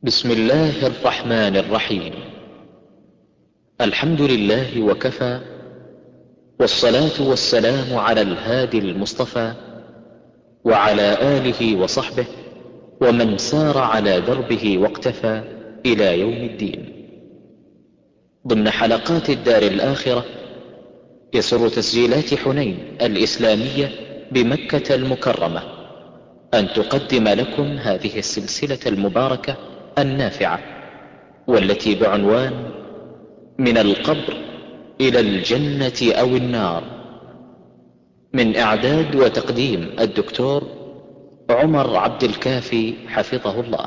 بسم الله الرحمن الرحيم الحمد لله وكفى والصلاة والسلام على الهادي المصطفى وعلى آله وصحبه ومن سار على دربه واقتفى إلى يوم الدين ضمن حلقات الدار الآخرة يسر تسجيلات حنين الإسلامية بمكة المكرمة أن تقدم لكم هذه السلسلة المباركة النافعة والتي بعنوان من القبر إلى الجنة أو النار من إعداد وتقديم الدكتور عمر عبد الكافي حفظه الله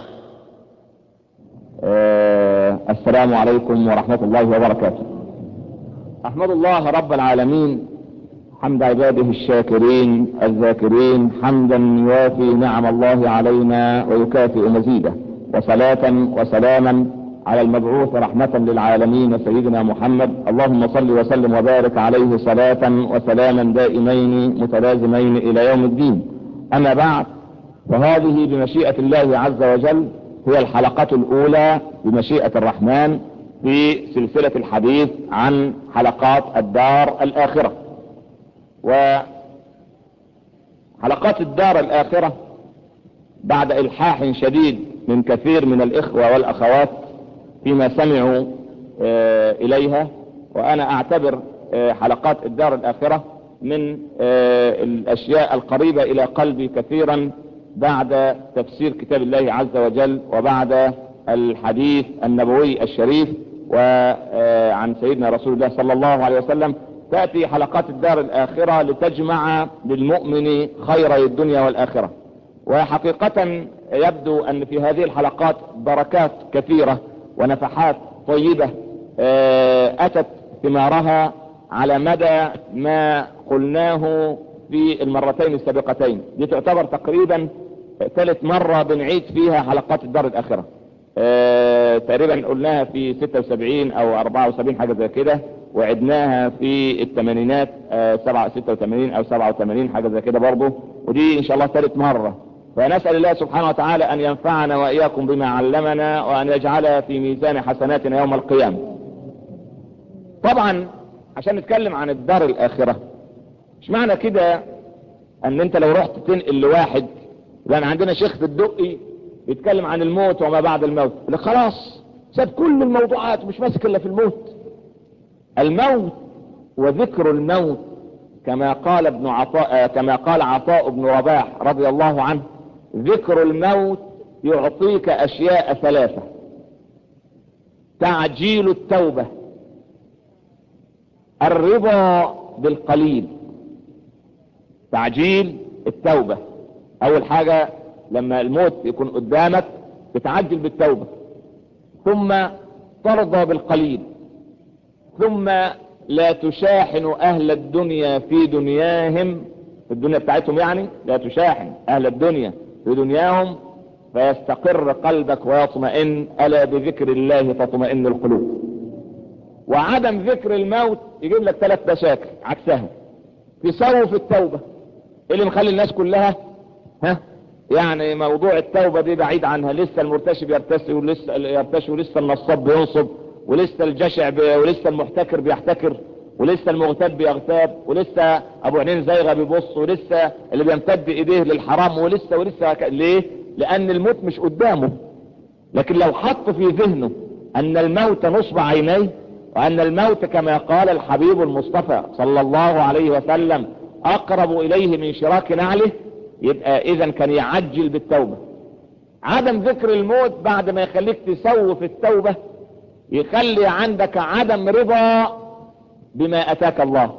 آه السلام عليكم ورحمة الله وبركاته أحمد الله رب العالمين حمد عباده الشاكرين الذاكرين حمدا يوافي نعم الله علينا ويكافئ مزيده وصلاة وسلاما على المبعوث رحمة للعالمين سيدنا محمد اللهم صل وسلم وبارك عليه صلاة وسلاما دائمين متلازمين الى يوم الدين اما بعد فهذه بمشيئة الله عز وجل هي الحلقة الاولى بمشيئة الرحمن في سلسلة الحديث عن حلقات الدار الاخرة وحلقات الدار الاخرة بعد الحاح شديد من كثير من الاخوة والاخوات فيما سمعوا اليها وانا اعتبر حلقات الدار الاخرة من الاشياء القريبة الى قلبي كثيرا بعد تفسير كتاب الله عز وجل وبعد الحديث النبوي الشريف وعن سيدنا رسول الله صلى الله عليه وسلم تأتي حلقات الدار الاخرة لتجمع للمؤمن خيري الدنيا والاخرة وحقيقة يبدو ان في هذه الحلقات بركات كثيرة ونفحات طيبة اتت ثمارها على مدى ما قلناه في المرتين السابقتين دي تعتبر تقريبا ثالث مرة بنعيد فيها حلقات الدار الاخرة تقريبا قلناها في 76 او 74 حاجة زي كده وعدناها في الثمانينات 86 او 87 حاجة زي كده برضه ودي ان شاء الله ثالث مرة فنسأل الله سبحانه وتعالى أن ينفعنا وإياكم بما علمنا وأن يجعلها في ميزان حسناتنا يوم القيامة طبعا عشان نتكلم عن الدار الآخرة مش معنى كده أن أنت لو رحت تنقل لواحد لأن عندنا شيخ في الدقي بيتكلم عن الموت وما بعد الموت اللي خلاص ساب كل الموضوعات مش ماسك إلا في الموت الموت وذكر الموت كما قال ابن عطاء كما قال عطاء بن رباح رضي الله عنه ذكر الموت يعطيك اشياء ثلاثة تعجيل التوبة الرضا بالقليل تعجيل التوبة اول حاجة لما الموت يكون قدامك تتعجل بالتوبة ثم ترضى بالقليل ثم لا تشاحن اهل الدنيا في دنياهم في الدنيا بتاعتهم يعني لا تشاحن اهل الدنيا في دنياهم فيستقر قلبك ويطمئن الا بذكر الله تطمئن القلوب وعدم ذكر الموت يجيب لك ثلاث مشاكل عكسها تسوف التوبة اللي مخلي الناس كلها ها يعني موضوع التوبة دي بعيد عنها لسه المرتشي بيرتشي ولسه يرتشي ولسه النصاب بينصب ولسه الجشع بي... ولسه المحتكر بيحتكر ولسه المغتاب بيغتاب ولسه ابو عينين زيغه بيبص ولسه اللي بيمتد ايديه للحرام ولسه ولسه ك... ليه لان الموت مش قدامه لكن لو حط في ذهنه ان الموت نصب عينيه وان الموت كما قال الحبيب المصطفى صلى الله عليه وسلم اقرب اليه من شراك نعله يبقى اذا كان يعجل بالتوبة عدم ذكر الموت بعد ما يخليك تسوف التوبة يخلي عندك عدم رضا بما اتاك الله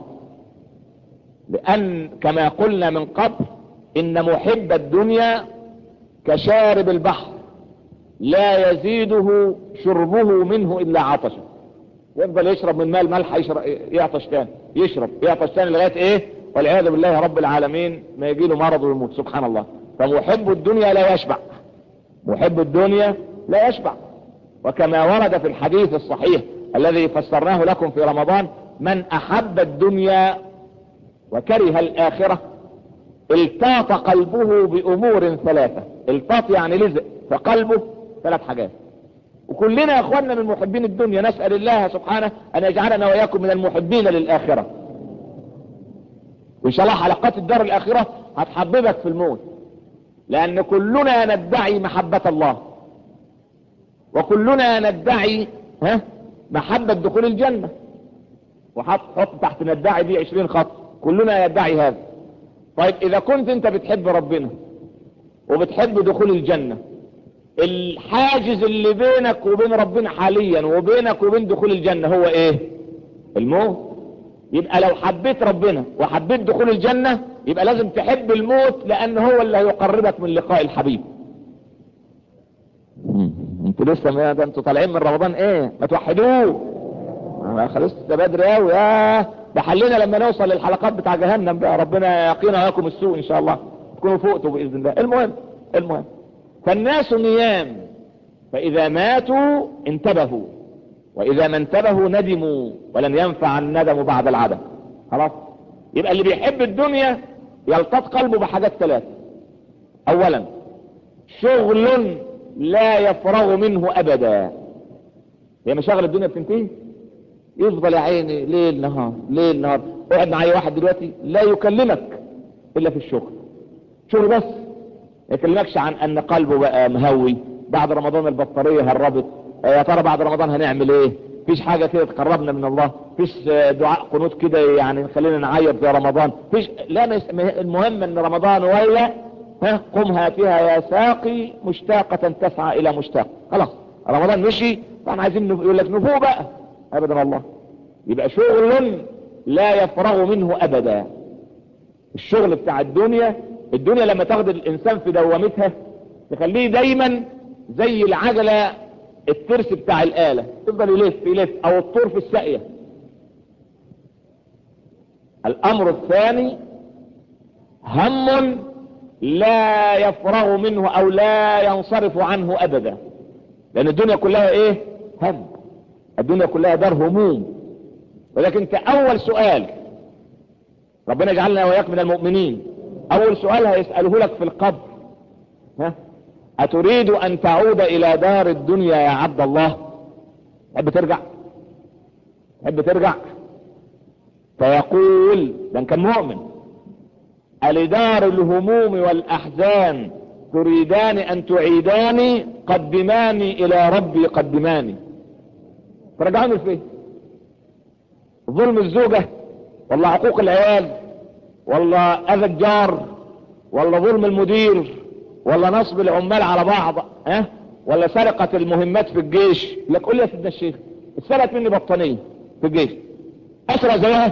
لان كما قلنا من قبل ان محب الدنيا كشارب البحر لا يزيده شربه منه الا عطشا يفضل يشرب من ماء الملح يشرب يعطش تاني يشرب يعطش تاني لغايه ايه والعياذ بالله رب العالمين ما يجي له مرض ويموت سبحان الله فمحب الدنيا لا يشبع محب الدنيا لا يشبع وكما ورد في الحديث الصحيح الذي فسرناه لكم في رمضان من احب الدنيا وكره الاخرة التاط قلبه بامور ثلاثة التاط يعني لزق فقلبه ثلاث حاجات وكلنا يا اخواننا من محبين الدنيا نسأل الله سبحانه ان يجعلنا واياكم من المحبين للآخرة وان شاء الله حلقات الدار الآخرة هتحببك في الموت لان كلنا ندعي محبة الله وكلنا ندعي ها محبة دخول الجنة وحط حط تحت ندعي دي عشرين خط كلنا يدعي هذا طيب اذا كنت انت بتحب ربنا وبتحب دخول الجنة الحاجز اللي بينك وبين ربنا حاليا وبينك وبين دخول الجنة هو ايه الموت يبقى لو حبيت ربنا وحبيت دخول الجنة يبقى لازم تحب الموت لان هو اللي هيقربك من لقاء الحبيب انتوا لسه ما ده انتوا طالعين من رمضان ايه ما توحدوه ما خلص ده بدري قوي يا ده حلنا لما نوصل للحلقات بتاع جهنم بقى ربنا يقينا وياكم السوء ان شاء الله تكونوا فوقتوا باذن الله المهم المهم فالناس نيام فاذا ماتوا انتبهوا واذا ما انتبهوا ندموا ولن ينفع الندم بعد العدم خلاص يبقى اللي بيحب الدنيا يلتط قلبه بحاجات ثلاث اولا شغل لا يفرغ منه ابدا هي مشاغل الدنيا بتنتهي يفضل يا عيني ليل نهار ليل نهار اقعد معايا واحد دلوقتي لا يكلمك الا في الشغل شغل بس ما يكلمكش عن ان قلبه بقى مهوي بعد رمضان البطارية هربت يا ترى بعد رمضان هنعمل ايه فيش حاجة كده تقربنا من الله فيش دعاء قنوت كده يعني خلينا نعيط زي رمضان فيش لا مس... المهم ان رمضان ولا ها قم هاتها يا ساقي مشتاقة تسعى الى مشتاق خلاص رمضان مشي طبعا عايزين يقول لك نفوق بقى ابدا الله يبقى شغل لا يفرغ منه ابدا الشغل بتاع الدنيا الدنيا لما تاخد الانسان في دوامتها تخليه دايما زي العجلة الترس بتاع الآلة تفضل يلف يلف او الطور في الساقية الامر الثاني هم لا يفرغ منه او لا ينصرف عنه ابدا لان الدنيا كلها ايه هم الدنيا كلها دار هموم ولكن كأول سؤال ربنا يجعلنا وياك من المؤمنين اول سؤال هيسأله لك في القبر ها اتريد ان تعود الى دار الدنيا يا عبد الله تحب ترجع تحب ترجع فيقول ده كان مؤمن ألدار الهموم والأحزان تريدان أن تعيداني قدماني إلى ربي قدماني فرجعوني لفين ظلم الزوجة ولا عقوق العيال ولا أذى الجار ولا ظلم المدير ولا نصب العمال على بعض ها أه؟ ولا سرقة المهمات في الجيش لك قول لي يا سيدنا الشيخ اتسرقت مني بطانية في الجيش اسرق زيها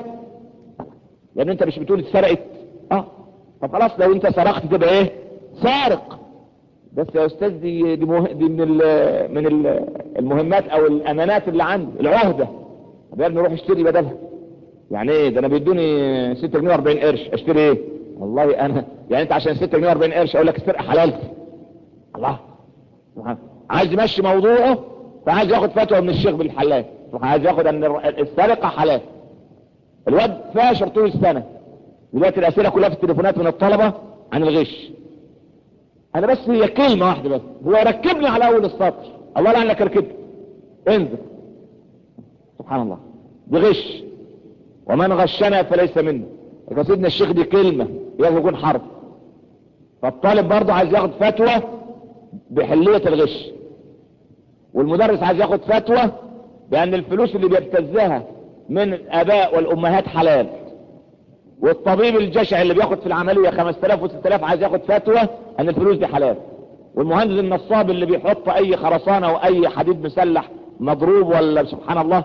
لان انت مش بتقول اتسرقت اه طب خلاص لو انت سرقت تبقى ايه سارق بس يا استاذ دي دي, مه... دي من ال... من ال... المهمات او الامانات اللي عندي العهدة طب يا ابني روح اشتري بدلها يعني ايه ده انا بيدوني 6 جنيه 40 قرش اشتري ايه والله انا يعني انت عشان 6 جنيه 40 قرش اقول لك السرقه حلال الله عايز يمشي موضوعه فعايز ياخد فتوى من الشيخ بالحلال عايز ياخد ان السرقه حلال الواد فاشر طول السنه دلوقتي الاسئله كلها في التليفونات من الطلبه عن الغش انا بس هي كلمه واحده بس هو ركبني على اول السطر الله لا انك ركبت انزل سبحان الله بغش ومن غشنا فليس منه يا سيدنا الشيخ دي كلمة يجب يكون حرف فالطالب برضه عايز ياخد فتوى بحلية الغش والمدرس عايز ياخد فتوى بان الفلوس اللي بيبتزها من الاباء والامهات حلال والطبيب الجشع اللي بياخد في العملية 5000 و6000 عايز ياخد فتوى ان الفلوس دي حلال والمهندس النصاب اللي بيحط اي خرسانة واي حديد مسلح مضروب ولا سبحان الله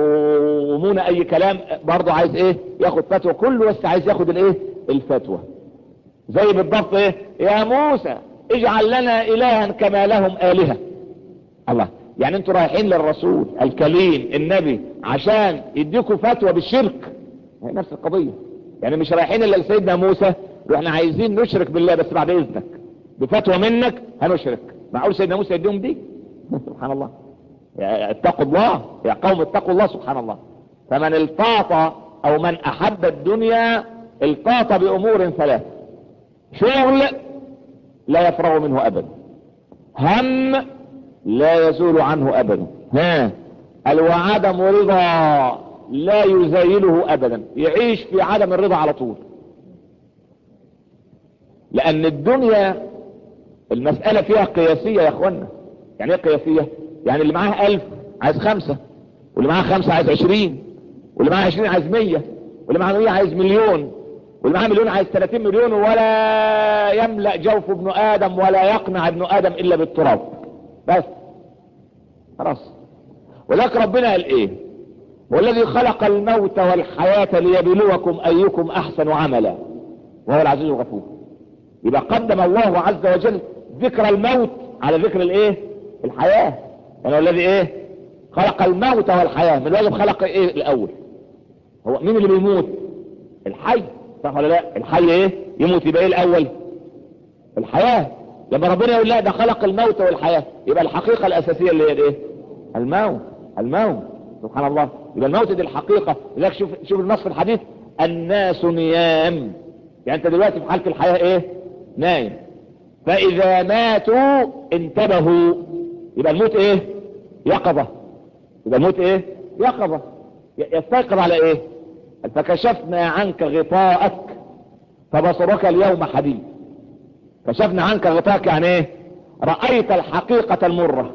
ومونة اي كلام برضه عايز ايه ياخد فتوى كله بس عايز ياخد الايه الفتوى زي بالضبط ايه يا موسى اجعل لنا الها كما لهم الهة الله يعني انتوا رايحين للرسول الكليم النبي عشان يديكوا فتوى بالشرك هي نفس القضية يعني مش رايحين الا لسيدنا موسى واحنا عايزين نشرك بالله بس بعد اذنك بفتوى منك هنشرك معقول سيدنا موسى يديهم دي سبحان الله اتقوا الله يا قوم اتقوا الله سبحان الله فمن التاط او من احب الدنيا التاط بامور ثلاث شغل لا يفرغ منه ابدا هم لا يزول عنه ابدا ها قال وعدم رضا لا يزايله ابدا يعيش في عدم الرضا على طول لان الدنيا المسألة فيها قياسية يا اخوانا يعني ايه قياسية يعني اللي معاه الف عايز خمسة واللي معاه خمسة عايز عشرين واللي معاه عشرين عايز مية واللي معاه مية عايز مليون واللي معاه مليون عايز 30 مليون ولا يملأ جوف ابن ادم ولا يقنع ابن ادم الا بالتراب بس خلاص ولكن ربنا قال ايه والذي خلق الموت والحياة ليبلوكم ايكم احسن عملا وهو العزيز الغفور يبقى قدم الله عز وجل ذكر الموت على ذكر الايه الحياة يعني هو الذي ايه خلق الموت والحياة من واجب خلق ايه الاول هو مين اللي بيموت الحي صح ولا لا الحي ايه يموت يبقى ايه الاول الحياة لما ربنا يقول لا ده خلق الموت والحياة يبقى الحقيقة الاساسية اللي هي الايه الموت الموت سبحان الله يبقى الموت دي الحقيقة لذلك شوف شوف النص في الحديث الناس نيام يعني انت دلوقتي في حالة الحياة ايه نايم فاذا ماتوا انتبهوا يبقى الموت ايه يقظة يبقى الموت ايه يقظة يستيقظ على ايه فكشفنا عنك غطاءك فبصرك اليوم حديد كشفنا عنك غطاءك يعني ايه رأيت الحقيقة المرة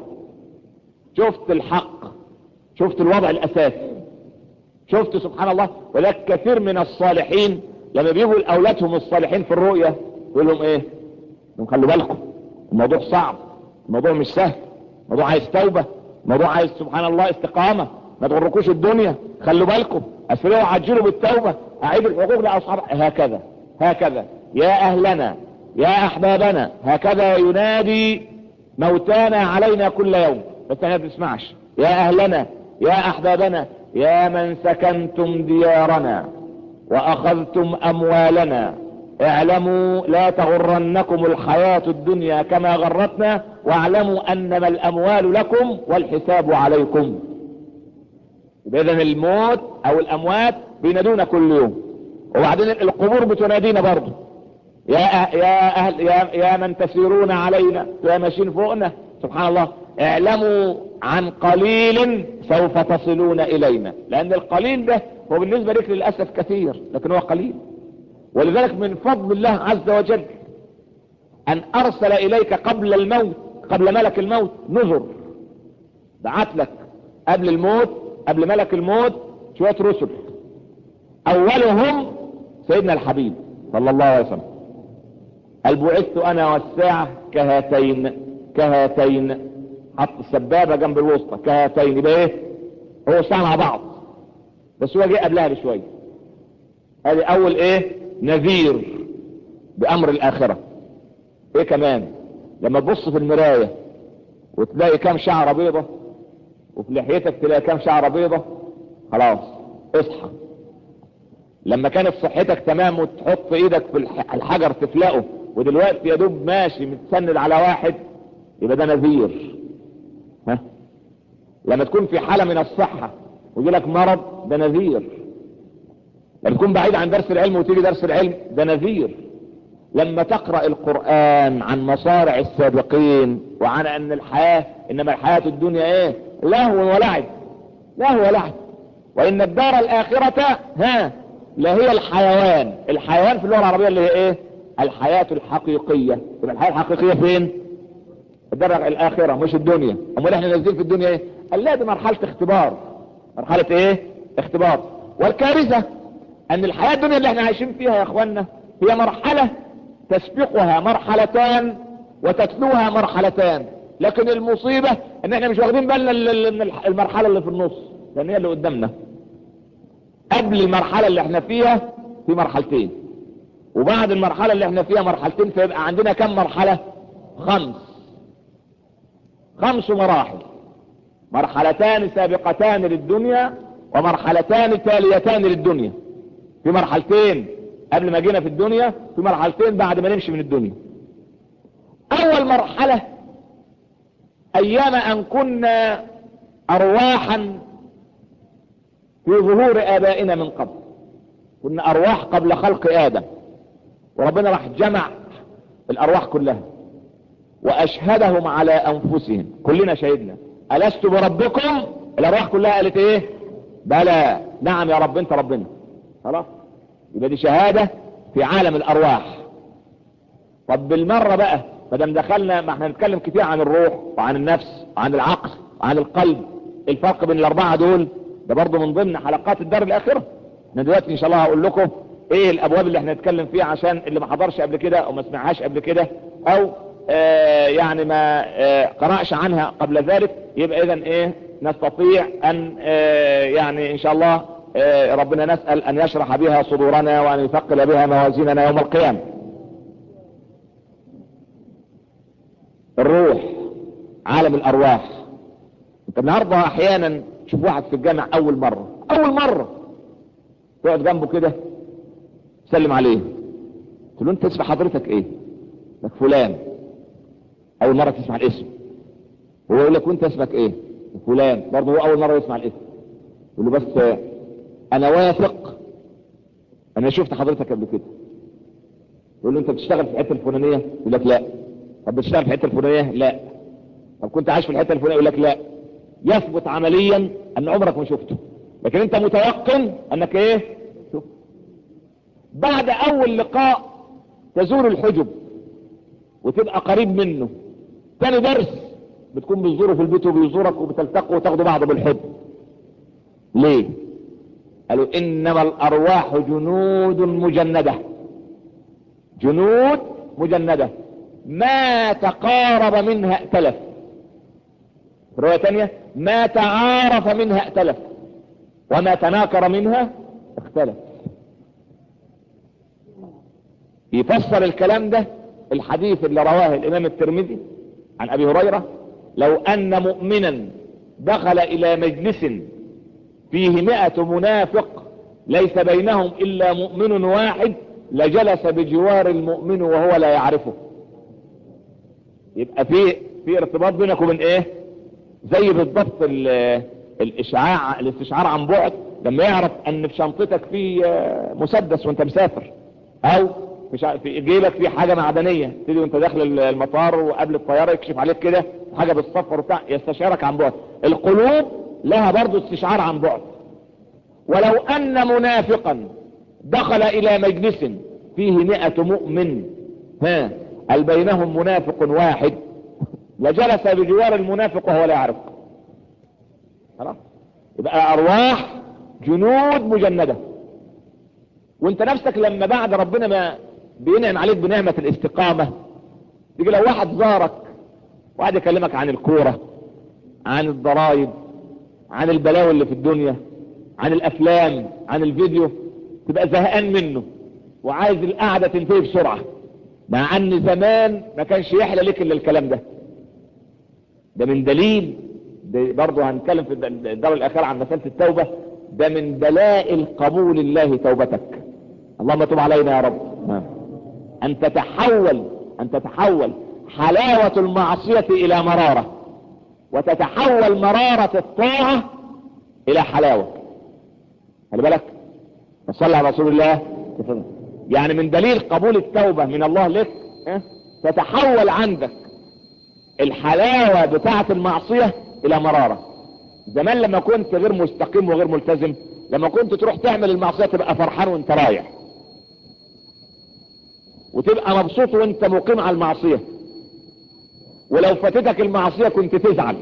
شفت الحق شفت الوضع الاساسي شفت سبحان الله ولك كثير من الصالحين لما بيجوا لاولادهم الصالحين في الرؤية يقول لهم ايه لهم خلوا بالكم الموضوع صعب الموضوع مش سهل الموضوع عايز توبة الموضوع عايز سبحان الله استقامة ما تغركوش الدنيا خلوا بالكم اسفلوا عجلوا بالتوبة اعيد الحقوق لاصحاب هكذا هكذا يا اهلنا يا احبابنا هكذا ينادي موتانا علينا كل يوم بس احنا ما بنسمعش يا اهلنا يا احبابنا يا من سكنتم ديارنا واخذتم اموالنا اعلموا لا تغرنكم الحياة الدنيا كما غرتنا واعلموا انما الاموال لكم والحساب عليكم اذا الموت او الاموات بينادونا كل يوم وبعدين القبور بتنادينا برضه يا أه يا اهل يا, يا من تسيرون علينا يا ماشيين فوقنا سبحان الله اعلموا عن قليل سوف تصلون الينا لان القليل ده هو بالنسبة لك للأسف كثير لكن هو قليل ولذلك من فضل الله عز وجل ان ارسل اليك قبل الموت قبل ملك الموت نذر بعت لك قبل الموت قبل ملك الموت شوية رسل اولهم سيدنا الحبيب صلى الله عليه وسلم قال بعثت انا والساعة كهاتين كهاتين حط السبابة جنب الوسطى كهاتين يبقى ايه هو الساعة مع بعض بس هو جه قبلها بشوية ادي اول ايه نذير بامر الاخرة ايه كمان لما تبص في المراية وتلاقي كام شعرة بيضة وفي لحيتك تلاقي كام شعرة بيضة خلاص اصحى لما كانت صحتك تمام وتحط ايدك في الحجر تفلقه ودلوقتي يا دوب ماشي متسند على واحد يبقى ده نذير ها لما تكون في حالة من الصحة ويجي لك مرض ده نذير لما تكون بعيد عن درس العلم وتيجي درس العلم ده نذير لما تقرأ القرآن عن مصارع السابقين وعن ان الحياة انما الحياة الدنيا ايه لهو ولعب لهو ولعب وان الدار الاخرة ها لا هي الحيوان الحيوان في اللغة العربية اللي هي ايه الحياة الحقيقية يبقى الحياة الحقيقية فين الدار الاخرة مش الدنيا امال احنا نازلين في الدنيا ايه قال لا دي مرحلة اختبار مرحلة ايه اختبار والكارثة ان الحياة الدنيا اللي احنا عايشين فيها يا اخوانا هي مرحلة تسبقها مرحلتان وتتلوها مرحلتان لكن المصيبة ان احنا مش واخدين بالنا من المرحلة اللي في النص لان هي اللي قدامنا قبل المرحلة اللي احنا فيها في مرحلتين وبعد المرحلة اللي احنا فيها مرحلتين فيبقى عندنا كم مرحلة خمس خمس مراحل مرحلتان سابقتان للدنيا ومرحلتان تاليتان للدنيا في مرحلتين قبل ما جينا في الدنيا في مرحلتين بعد ما نمشي من الدنيا اول مرحلة ايام ان كنا ارواحا في ظهور ابائنا من قبل كنا ارواح قبل خلق ادم وربنا راح جمع الارواح كلها واشهدهم على انفسهم كلنا شهدنا الست بربكم الارواح كلها قالت ايه بلى نعم يا رب انت ربنا خلاص يبقى دي شهادة في عالم الارواح طب بالمرة بقى فدام دخلنا ما احنا نتكلم كتير عن الروح وعن النفس وعن العقل وعن القلب الفرق بين الاربعة دول ده برضو من ضمن حلقات الدار الاخرة احنا دلوقتي ان شاء الله هقول لكم ايه الابواب اللي احنا نتكلم فيها عشان اللي ما حضرش قبل كده او ما سمعهاش قبل كده او آه يعني ما آه قرأش عنها قبل ذلك يبقى اذا ايه نستطيع ان آه يعني ان شاء الله آه ربنا نسأل ان يشرح بها صدورنا وان يثقل بها موازيننا يوم القيامة الروح عالم الارواح انت النهارده احيانا تشوف واحد في الجامع اول مرة اول مرة تقعد جنبه كده سلم عليه تقول له انت اسم حضرتك ايه لك فلان اول مرة تسمع الاسم هو يقول لك وانت اسمك ايه فلان برضه هو اول مرة يسمع الاسم يقول له بس انا واثق انا شفت حضرتك قبل كده يقول له انت بتشتغل في الحته الفلانيه يقول لك لا طب بتشتغل في الحته الفلانيه لا طب كنت عايش في الحته الفلانيه يقول لك لا يثبت عمليا ان عمرك ما شفته لكن انت متيقن انك ايه شفت بعد اول لقاء تزور الحجب وتبقى قريب منه تاني درس بتكون بتزوره في البيت وبيزورك وبتلتقوا وتاخدوا بعض بالحب ليه قالوا انما الارواح جنود مجندة جنود مجندة ما تقارب منها ائتلف رواية تانية ما تعارف منها ائتلف وما تناكر منها اختلف يفسر الكلام ده الحديث اللي رواه الامام الترمذي عن ابي هريرة لو ان مؤمنا دخل الى مجلس فيه مئة منافق ليس بينهم الا مؤمن واحد لجلس بجوار المؤمن وهو لا يعرفه يبقى في في ارتباط بينك وبين ايه زي بالضبط الاشعاع الاستشعار عن بعد لما يعرف ان في شنطتك في مسدس وانت مسافر او في جيبك في حاجة معدنية تيجي وانت داخل المطار وقبل الطيارة يكشف عليك كده حاجة بالصفر وبتاع يستشعرك عن بعد القلوب لها برضو استشعار عن بعد ولو ان منافقا دخل الى مجلس فيه مئة مؤمن ها هل بينهم منافق واحد لجلس بجوار المنافق وهو لا يعرف خلاص يبقى ارواح جنود مجندة وانت نفسك لما بعد ربنا ما بينعم عليك بنعمة الاستقامة تيجي لو واحد زارك واحد يكلمك عن الكورة عن الضرائب عن البلاوي اللي في الدنيا عن الافلام عن الفيديو تبقى زهقان منه وعايز القعدة تنتهي بسرعة مع ان زمان ما كانش يحلى لك الا الكلام ده ده من دليل ده برضه هنتكلم في الدار الاخيرة عن مسألة التوبة ده من دلائل قبول الله توبتك اللهم تب علينا يا رب ان تتحول ان تتحول حلاوة المعصية الى مرارة وتتحول مرارة الطاعة الى حلاوة خلي بالك صلى على رسول الله يعني من دليل قبول التوبة من الله لك اه؟ تتحول عندك الحلاوة بتاعة المعصية الى مرارة زمان لما كنت غير مستقيم وغير ملتزم لما كنت تروح تعمل المعصية تبقى فرحان وانت رايح وتبقى مبسوط وانت مقيم على المعصية ولو فاتتك المعصية كنت تزعل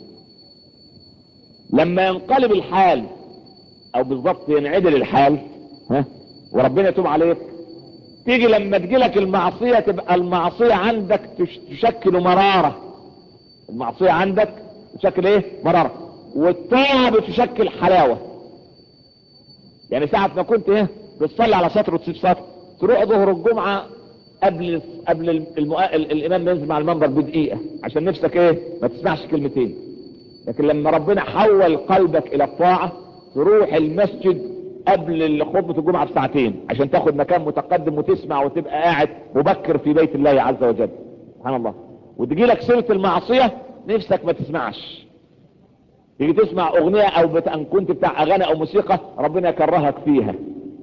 لما ينقلب الحال او بالضبط ينعدل الحال ها وربنا يتوب عليك تيجي لما تجيلك المعصية تبقى المعصية عندك تشكل مرارة المعصية عندك تشكل ايه مرارة والطاعة بتشكل حلاوة يعني ساعة ما كنت ايه بتصلي على سطر وتسيب سطر تروح ظهر الجمعة قبل قبل المؤ... الامام ينزل مع المنبر بدقيقة عشان نفسك ايه ما تسمعش كلمتين لكن لما ربنا حول قلبك الى الطاعة تروح المسجد قبل خطبة الجمعة بساعتين عشان تاخد مكان متقدم وتسمع وتبقى قاعد مبكر في بيت الله عز وجل سبحان الله وتجي لك سيرة المعصية نفسك ما تسمعش تيجي تسمع اغنية او بت... ان كنت بتاع اغاني او موسيقى ربنا يكرهك فيها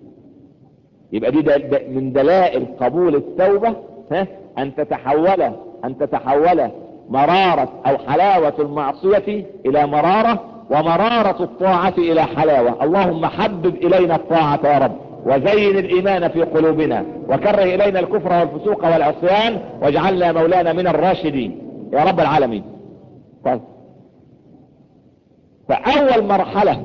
يبقى دي ده من دلائل قبول التوبة ها ان تتحول ان تتحول مرارة او حلاوة المعصية الى مرارة ومرارة الطاعة الى حلاوة اللهم حبب الينا الطاعة يا رب وزين الايمان في قلوبنا وكره الينا الكفر والفسوق والعصيان واجعلنا مولانا من الراشدين يا رب العالمين طيب فاول مرحلة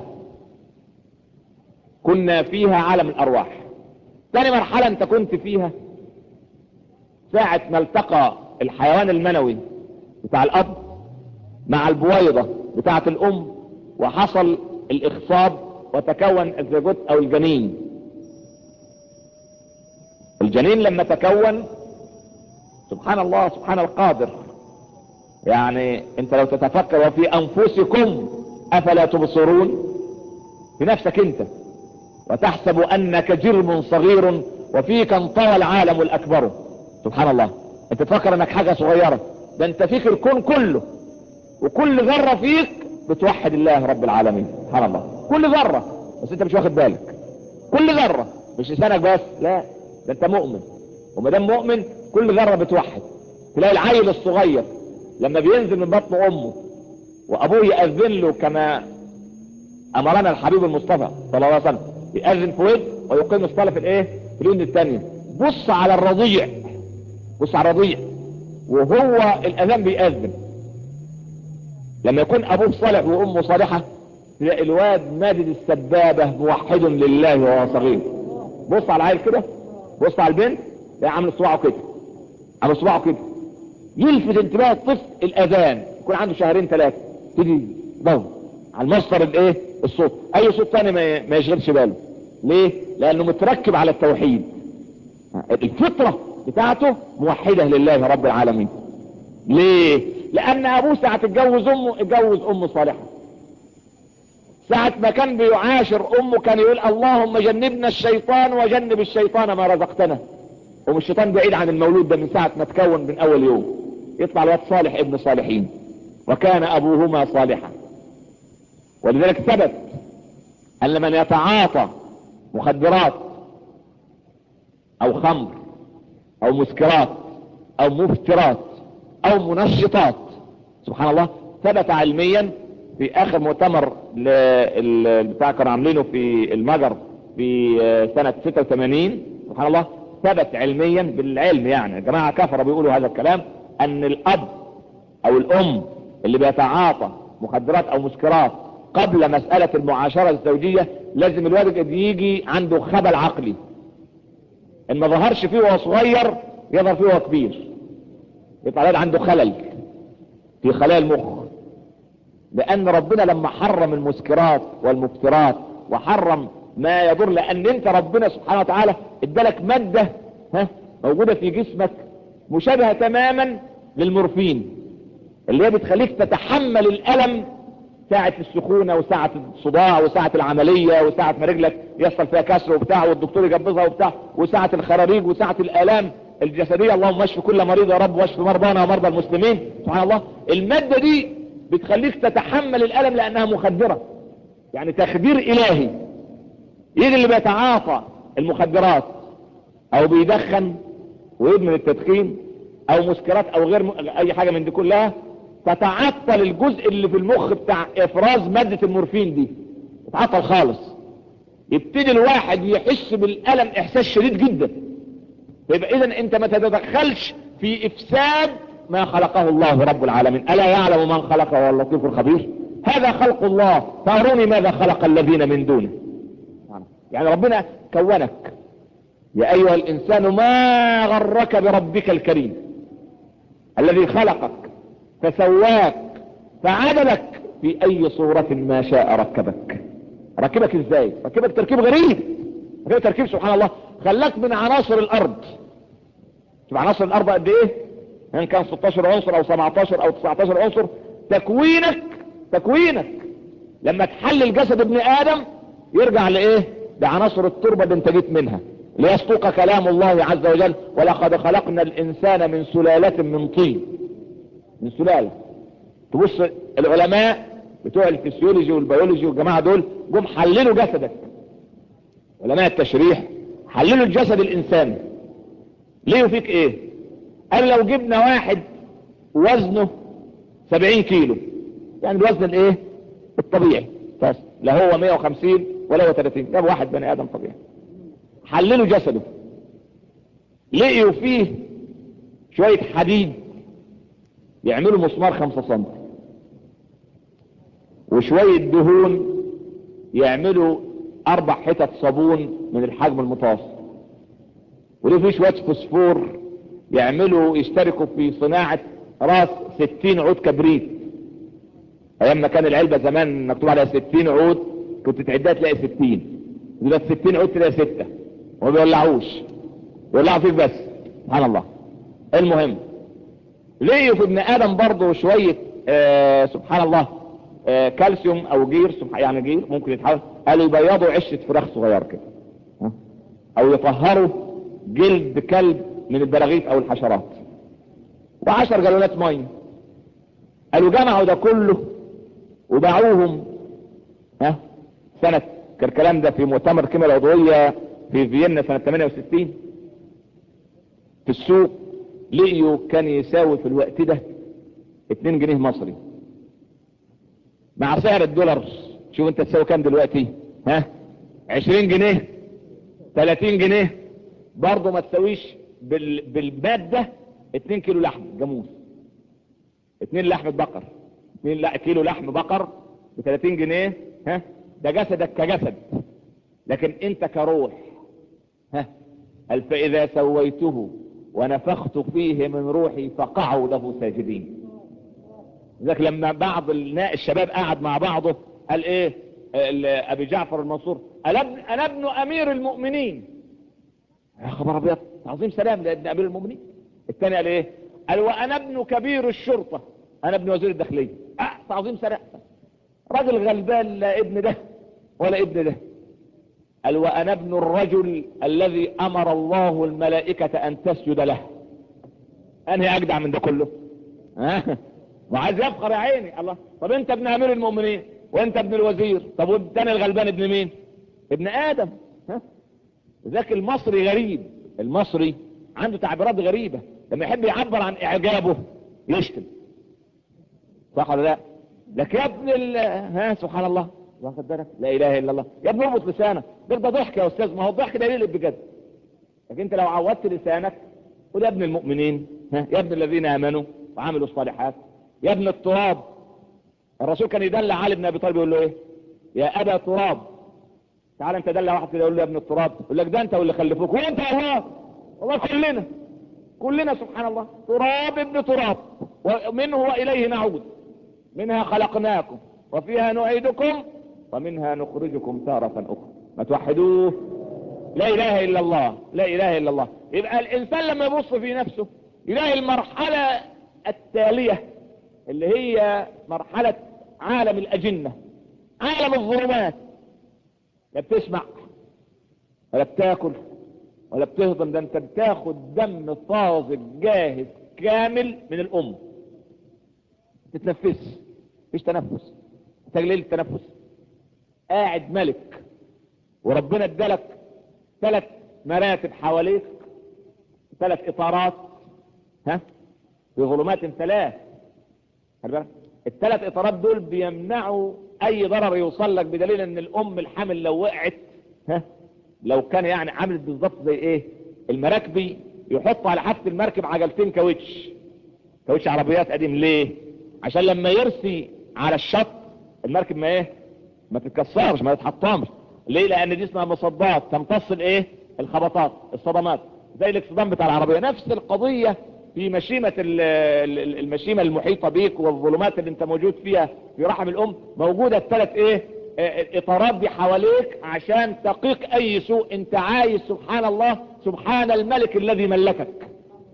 كنا فيها عالم الارواح ثاني مرحلة انت كنت فيها ساعة ما التقى الحيوان المنوي بتاع الاب مع البويضة بتاعة الام وحصل الاخصاب وتكون الزيجوت او الجنين الجنين لما تكون سبحان الله سبحان القادر يعني انت لو تتفكر وفي انفسكم افلا تبصرون في نفسك انت وتحسب انك جرم صغير وفيك انطوى العالم الاكبر سبحان الله انت تفكر انك حاجة صغيرة ده انت فيك الكون كله وكل ذرة فيك بتوحد الله رب العالمين سبحان الله كل ذرة بس انت مش واخد بالك كل ذرة مش لسانك بس لا ده انت مؤمن وما دام مؤمن كل ذرة بتوحد تلاقي العيل الصغير لما بينزل من بطن امه وابوه يأذن له كما امرنا الحبيب المصطفى صلى الله عليه وسلم يأذن في ود ويقيم الصلاة في الايه في اليوم الثانية بص على الرضيع بص على الرضيع وهو الاذان بيأذن لما يكون ابوه صالح وامه صالحة تلاقي الواد ماجد السبابة موحد لله وهو صغير بص على العيل كده بص على البنت تلاقي عامل صباعه كده عامل صباعه كده يلفت انتباه الطفل الاذان يكون عنده شهرين ثلاثة تيجي ضوء على المصدر الايه الصوت اي صوت تاني ما ما يشغلش باله ليه لانه متركب على التوحيد الفطرة بتاعته موحدة لله رب العالمين ليه لان ابوه ساعة اتجوز امه اتجوز ام صالحة ساعة ما كان بيعاشر امه كان يقول اللهم جنبنا الشيطان وجنب الشيطان ما رزقتنا ومش الشيطان بعيد عن المولود ده من ساعة ما تكون من اول يوم يطلع الواد صالح ابن صالحين وكان ابوهما صالحا ولذلك ثبت ان من يتعاطى مخدرات او خمر او مسكرات او مفترات او منشطات سبحان الله ثبت علميا في اخر مؤتمر بتاع كانوا عاملينه في المجر في سنة 86 سبحان الله ثبت علميا بالعلم يعني جماعة كفرة بيقولوا هذا الكلام ان الاب او الام اللي بيتعاطى مخدرات او مسكرات قبل مسألة المعاشرة الزوجية لازم الوالد يجي عنده خبل عقلي ان ما ظهرش فيه وهو صغير يظهر فيه وهو كبير يبقى الوالد عنده خلل في خلايا المخ لان ربنا لما حرم المسكرات والمفترات وحرم ما يضر لان انت ربنا سبحانه وتعالى ادالك مادة ها موجودة في جسمك مشابهة تماما للمورفين اللي هي بتخليك تتحمل الالم ساعة السخونة وساعة الصداع وساعة العملية وساعة ما رجلك يحصل فيها كسر وبتاع والدكتور يجبزها وبتاع وساعة الخراريج وساعة الالام الجسدية اللهم اشف كل مريض يا رب واشف مرضانا ومرضى المسلمين سبحان الله المادة دي بتخليك تتحمل الالم لانها مخدرة يعني تخدير الهي يجي اللي بيتعاطى المخدرات او بيدخن ويدمن التدخين او مسكرات او غير م... اي حاجة من دي كلها تتعطل الجزء اللي في المخ بتاع افراز مادة المورفين دي تتعطل خالص يبتدي الواحد يحس بالالم احساس شديد جدا يبقى اذا انت ما تتدخلش في افساد ما خلقه الله رب العالمين الا يعلم من خلق وهو اللطيف الخبير هذا خلق الله فاروني ماذا خلق الذين من دونه يعني ربنا كونك يا ايها الانسان ما غرك بربك الكريم الذي خلقك فسواك فعدلك في اي صورة ما شاء ركبك ركبك ازاي ركبك تركيب غريب ركبك تركيب سبحان الله خلاك من عناصر الارض شوف عناصر الارض قد ايه ان كان 16 عنصر او 17 او 19 عنصر تكوينك تكوينك لما تحلل جسد ابن ادم يرجع لايه لعناصر التربة اللي انت جيت منها ليصدق كلام الله عز وجل ولقد خلقنا الانسان من سلالة من طين من سلالة تبص العلماء بتوع الفسيولوجي والبيولوجي والجماعة دول جم حللوا جسدك علماء التشريح حللوا الجسد الانساني ليه فيك ايه قال لو جبنا واحد وزنه 70 كيلو يعني الوزن الايه الطبيعي بس لا هو 150 ولا هو 30 جاب واحد بني ادم طبيعي حللوا جسده لقيوا فيه شوية حديد يعملوا مسمار 5 سم وشوية دهون يعملوا اربع حتت صابون من الحجم المتوسط وليه في شوية فوسفور يعملوا يشتركوا في صناعة راس 60 عود كبريت ايام ما كان العلبة زمان مكتوب عليها 60 عود كنت تعدها تلاقي 60 يبقى 60 عود تلاقي 6 وما بيولعوش يولعوا فيك بس سبحان الله المهم لقيوا في ابن ادم برضه شوية آه سبحان الله آه كالسيوم او جير سبحان يعني جير ممكن يتحول قالوا يبيضوا عشة فراخ صغير كده ها؟ او يطهروا جلد كلب من البراغيث او الحشرات وعشر جالونات ميه قالوا جمعوا ده كله وباعوهم ها سنة كان الكلام ده في مؤتمر الكيمياء العضوية في فيينا سنة 68 في السوق لقيوا كان يساوي في الوقت ده 2 جنيه مصري مع سعر الدولار شوف انت تساوي كام دلوقتي ها 20 جنيه 30 جنيه برضه ما تساويش بال... بالمادة 2 كيلو لحم جاموس 2 لحم بقر 2 لا كيلو لحم بقر ب 30 جنيه ها ده جسدك كجسد لكن انت كروح ها قال فاذا سويته ونفخت فيه من روحي فقعوا له ساجدين ذلك لما بعض الشباب قعد مع بعضه قال ايه ابي جعفر المنصور قال انا ابن امير المؤمنين يا خبر ابيض عظيم سلام لابن امير المؤمنين الثاني قال ايه قال وانا ابن كبير الشرطة انا ابن وزير الداخلية اه تعظيم سلام راجل غلبان لا ابن ده ولا ابن ده قال وانا ابن الرجل الذي امر الله الملائكة ان تسجد له انهي اجدع من ده كله ها وعايز يفخر يا عيني الله طب انت ابن امير المؤمنين وانت ابن الوزير طب والتاني الغلبان ابن مين ابن ادم ها ذاك المصري غريب المصري عنده تعبيرات غريبة لما يحب يعبر عن اعجابه يشتم صح ولا لا لك يا ابن ال... ها سبحان الله واخد بالك لا اله الا الله يا ابن اربط لسانك ده ده ضحك يا استاذ ما هو الضحك ده يقلب بجد لكن انت لو عودت لسانك قول يا ابن المؤمنين ها يا ابن الذين امنوا وعملوا الصالحات يا ابن التراب الرسول كان يدلع علي بن ابي طالب يقول له ايه يا ابا تراب تعال انت دلع واحد كده يقول له يا ابن التراب يقول لك ده انت واللي خلفوك وانت يا الله والله كلنا كلنا سبحان الله تراب ابن تراب ومنه واليه نعود منها خلقناكم وفيها نعيدكم ومنها نخرجكم تارة اخرى ما توحدوه لا اله الا الله لا اله الا الله يبقى الانسان لما يبص في نفسه يلاقي المرحلة التالية اللي هي مرحلة عالم الاجنة عالم الظلمات لا بتسمع ولا بتاكل ولا بتهضم ده انت بتاخد دم طازج جاهز كامل من الام تتنفس مفيش تنفس تجليل التنفس قاعد ملك وربنا ادالك ثلاث مراتب حواليك ثلاث اطارات ها في ظلمات ثلاث الثلاث اطارات دول بيمنعوا اي ضرر يوصل لك بدليل ان الام الحامل لو وقعت ها لو كان يعني عامل بالظبط زي ايه المراكبي يحط على حافة المركب عجلتين كاوتش كاوتش عربيات قديم ليه عشان لما يرسي على الشط المركب ما ايه ما تتكسرش ما تتحطمش ليه لان دي اسمها مصدات تمتص الايه الخبطات الصدمات زي الاكسدام بتاع العربية نفس القضية في مشيمة المشيمة المحيطة بيك والظلمات اللي انت موجود فيها في رحم الام موجودة الثلاث ايه الاطارات دي حواليك عشان تقيك اي سوء انت عايز سبحان الله سبحان الملك الذي ملكك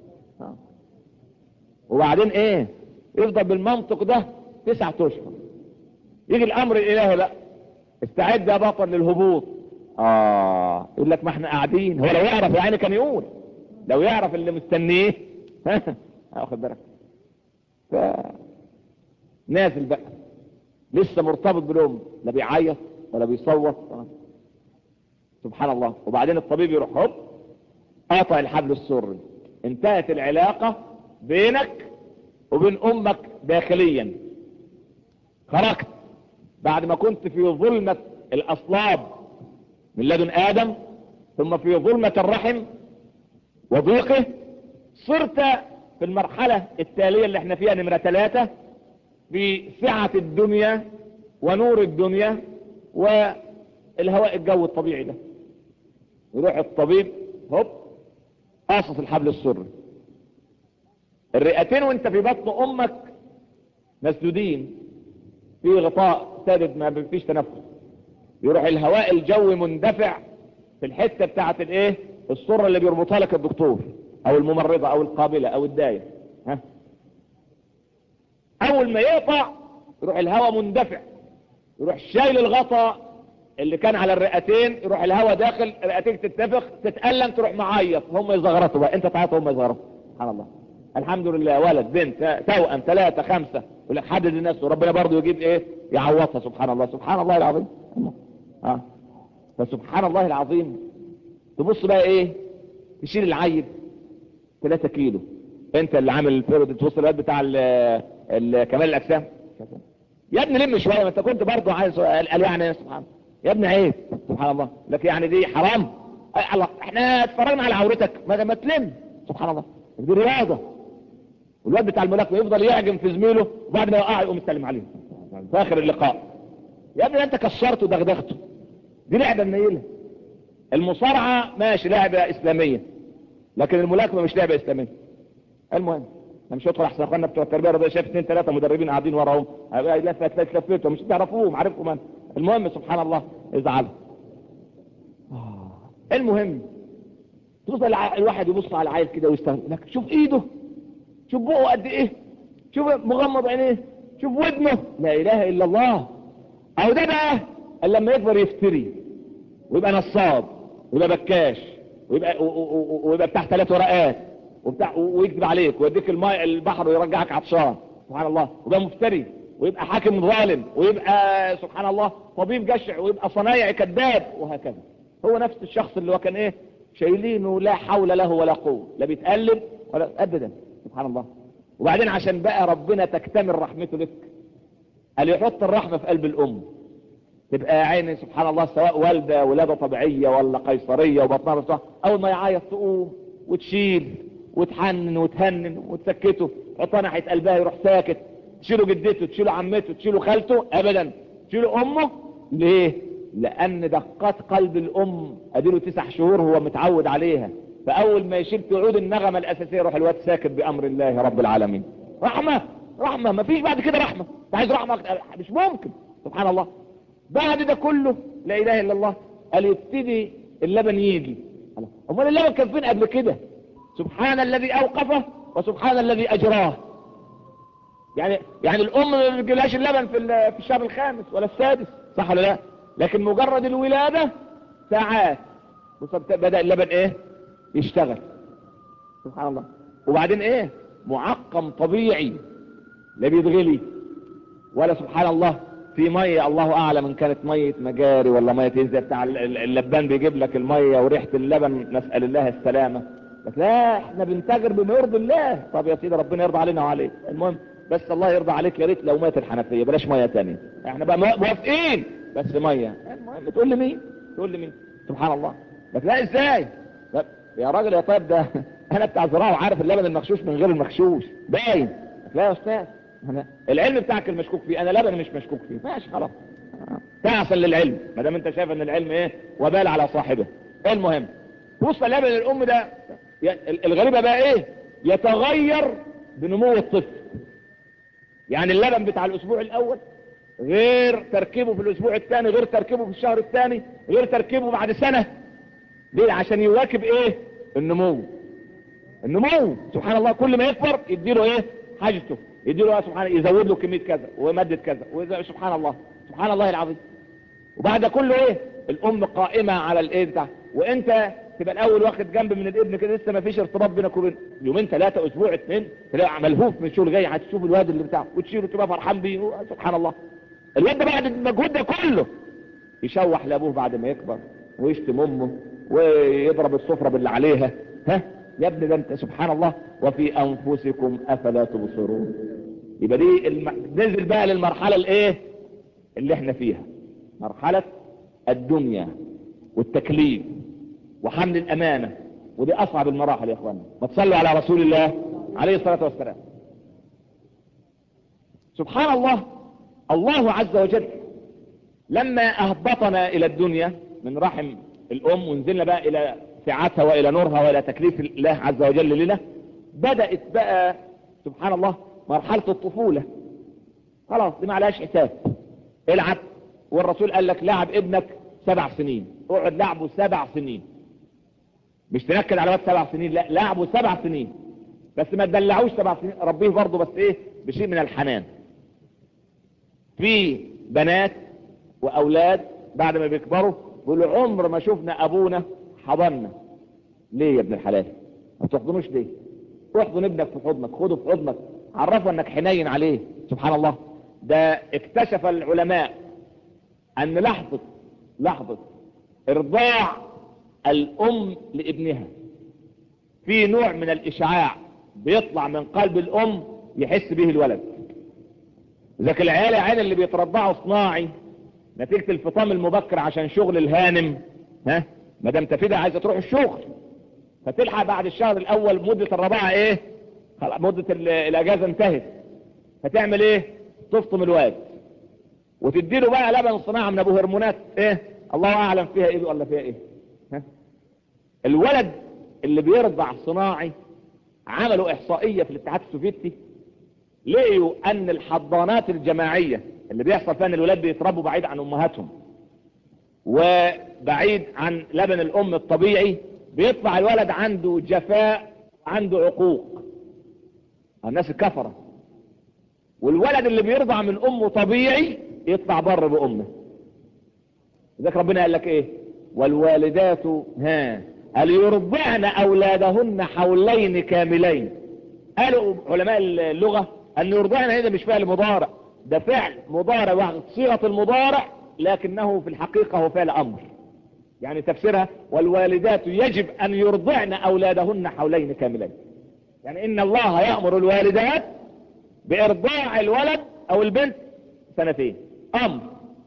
وبعدين ايه يفضل بالمنطق ده تسعة اشهر يجي الامر الالهي بقى استعد يا بطل للهبوط اه يقول لك ما احنا قاعدين هو لو يعرف يعني كان يقول لو يعرف اللي مستنيه واخد بالك ف... نازل بقى لسه مرتبط بالام لا بيعيط ولا بيصوت سبحان الله وبعدين الطبيب يروح هوب قاطع الحبل السري انتهت العلاقة بينك وبين امك داخليا خرجت بعد ما كنت في ظلمة الاصلاب من لدن ادم ثم في ظلمة الرحم وضيقه صرت في المرحلة التالية اللي احنا فيها نمرة ثلاثة بسعة الدنيا ونور الدنيا والهواء الجو الطبيعي ده يروح الطبيب هوب قاصص الحبل السري الرئتين وانت في بطن امك مسدودين في غطاء سادد ما فيش تنفس يروح الهواء الجوي مندفع في الحته بتاعت الايه السره اللي بيربطها لك الدكتور او الممرضه او القابله او الدايه ها اول ما يقطع يروح الهواء مندفع يروح شايل الغطاء اللي كان على الرئتين يروح الهواء داخل رئتيك تتنفخ تتألم تروح معيط هم يزغرطوا بقى انت تعيط هم يزغرطوا سبحان الله الحمد لله ولد بنت توأم ثلاثة خمسة ولك حدد الناس وربنا برضه يجيب ايه يعوضها سبحان الله سبحان الله العظيم اه فسبحان الله العظيم تبص بقى ايه تشيل العيب 3 كيلو انت اللي عامل الفيرود تبص الواد بتاع ال ال كمال الاجسام يا ابني لم شويه ما انت كنت برضه عايز قال يعني سبحان يا ابني عيب سبحان الله لك يعني دي حرام الله احنا اتفرجنا على عورتك ما ما تلم سبحان الله دي رياضه والواد بتاع الملاكمه يفضل يهجم في زميله وبعد ما يوقع يقوم يسلم عليه في اخر اللقاء يا ابني انت كسرته ودغدغته دي لعبه منيله المصارعه ماشي لعبه اسلاميه لكن الملاكمه مش لعبه اسلاميه المهم انا مش هدخل احسن اخواننا بتوع التربيه الرياضيه شايف اثنين ثلاثه مدربين قاعدين وراهم لفت لفتهم مش تعرفوهم عارفكم انا المهم سبحان الله ازعل المهم توصل الواحد يبص على العيل كده ويستغرب لك شوف ايده شوف بقه قد ايه شوف مغمض عينيه شوف ودنه لا اله الا الله او ده بقى لما يكبر يفتري ويبقى نصاب ويبقى بكاش ويبقى ويبقى بتاع ثلاث ورقات وبتاع ويكذب عليك ويديك الماء البحر ويرجعك عطشان سبحان الله ويبقى مفتري ويبقى حاكم ظالم ويبقى سبحان الله طبيب جشع ويبقى صنايعي كذاب وهكذا هو نفس الشخص اللي هو كان ايه شايلينه لا حول له ولا قوه لا بيتقلب ولا ابدا سبحان الله وبعدين عشان بقى ربنا تكتمل رحمته لك قال يحط الرحمه في قلب الام تبقى عيني سبحان الله سواء والده ولاده طبيعيه ولا قيصريه وبطنها مفتوحه اول ما يعيط تقوم وتشيل وتحنن وتهنن وتسكته تحطها ناحيه قلبها يروح ساكت تشيله جدته تشيله عمته تشيله خالته ابدا تشيله امه ليه لان دقات قلب الام اديله تسع شهور هو متعود عليها فاول ما يشيل تعود النغمة الاساسية يروح الواد ساكت بامر الله رب العالمين رحمة رحمة ما فيش بعد كده رحمة انت عايز رحمة مش ممكن سبحان الله بعد ده كله لا اله الا الله قال يبتدي اللبن يجي امال اللبن كان فين قبل كده سبحان الذي اوقفه وسبحان الذي اجراه يعني يعني الام ما بتجيلهاش اللبن في في الشهر الخامس ولا السادس صح ولا لا لكن مجرد الولادة ساعات بدأ اللبن ايه يشتغل سبحان الله وبعدين ايه معقم طبيعي لا بيتغلي ولا سبحان الله في مية الله اعلم ان كانت مية مجاري ولا مية زي بتاع اللبان بيجيب لك المية وريحة اللبن نسأل الله السلامة بس لا احنا بنتاجر بما يرضي الله طب يا سيدي ربنا يرضى علينا وعليك المهم بس الله يرضى عليك يا ريت لو مات الحنفية بلاش مية تانية احنا بقى موافقين بس مية المهم تقول لي مين تقول لي مين سبحان الله بس لا ازاي يا راجل يا طيب ده انا بتاع زراعه وعارف اللبن المغشوش من غير المغشوش باين لا يا استاذ أنا العلم بتاعك المشكوك فيه انا لبن مش مشكوك فيه ماشي خلاص تعسل للعلم ما دام انت شايف ان العلم ايه وبال على صاحبه المهم بص لبن الام ده الغريبة بقى ايه يتغير بنمو الطفل يعني اللبن بتاع الاسبوع الاول غير تركيبه في الاسبوع الثاني غير تركيبه في الشهر الثاني غير تركيبه بعد سنة ليه عشان يواكب ايه النمو النمو سبحان الله كل ما يكبر يديله ايه حاجته يديله سبحان يزود له كمية كذا ومادة كذا سبحان الله سبحان الله العظيم وبعد كله ايه الام قائمة على الايه بتاع وانت تبقى الاول واخد جنب من الابن كده لسه ما فيش ارتباط بينك وبين يومين ثلاثة اسبوع اثنين تلاقي ملهوف من الشغل جاي هتشوف الواد اللي بتاعه وتشيله تبقى فرحان بيه سبحان الله الواد ده بعد المجهود ده كله يشوح لابوه بعد ما يكبر ويشتم امه ويضرب السفرة باللي عليها ها يا ابني ده انت سبحان الله وفي انفسكم افلا تبصرون يبقى دي الم... نزل بقى للمرحلة الايه اللي احنا فيها مرحلة الدنيا والتكليف وحمل الامانة ودي اصعب المراحل يا اخوانا ما تصلوا على رسول الله عليه الصلاة والسلام سبحان الله الله عز وجل لما اهبطنا الى الدنيا من رحم الام ونزلنا بقى الى سعتها والى نورها والى تكليف الله عز وجل لنا بدأت بقى سبحان الله مرحلة الطفولة خلاص دي ما عليهاش حساب العب والرسول قال لك لعب ابنك سبع سنين اقعد لعبه سبع سنين مش تنكد على وقت سبع سنين لا لعبه سبع سنين بس ما تدلعوش سبع سنين ربيه برضه بس ايه بشيء من الحنان في بنات واولاد بعد ما بيكبروا بيقولوا عمر ما شفنا ابونا حضننا ليه يا ابن الحلال ما تحضنوش ليه احضن ابنك في حضنك خده في حضنك عرفه انك حنين عليه سبحان الله ده اكتشف العلماء ان لحظة لحظة ارضاع الام لابنها في نوع من الاشعاع بيطلع من قلب الام يحس به الولد ذاك العيال عين اللي بيترضعوا صناعي نتيجة الفطام المبكر عشان شغل الهانم ها مدام تفيدة عايزة تروح الشغل فتلحق بعد الشهر الاول مدة الرضاعة ايه مدة الاجازة انتهت فتعمل ايه تفطم الواد وتديله بقى لبن صناعة من ابو هرمونات ايه الله اعلم فيها ايه ولا فيها ايه ها؟ الولد اللي بيرضع صناعي عملوا احصائية في الاتحاد السوفيتي لقيوا ان الحضانات الجماعية اللي بيحصل فيها ان الولاد بيتربوا بعيد عن امهاتهم وبعيد عن لبن الام الطبيعي بيطلع الولد عنده جفاء عنده عقوق الناس الكفرة والولد اللي بيرضع من امه طبيعي يطلع بر بامه ذلك ربنا قال لك ايه والوالدات ها قال يرضعن اولادهن حولين كاملين قالوا علماء اللغة ان يرضعن هذا مش فعل مضارع ده فعل مضارع واخد صيغة المضارع لكنه في الحقيقة هو فعل امر يعني تفسيرها والوالدات يجب ان يرضعن اولادهن حولين كاملين يعني ان الله يأمر الوالدات بارضاع الولد او البنت سنتين امر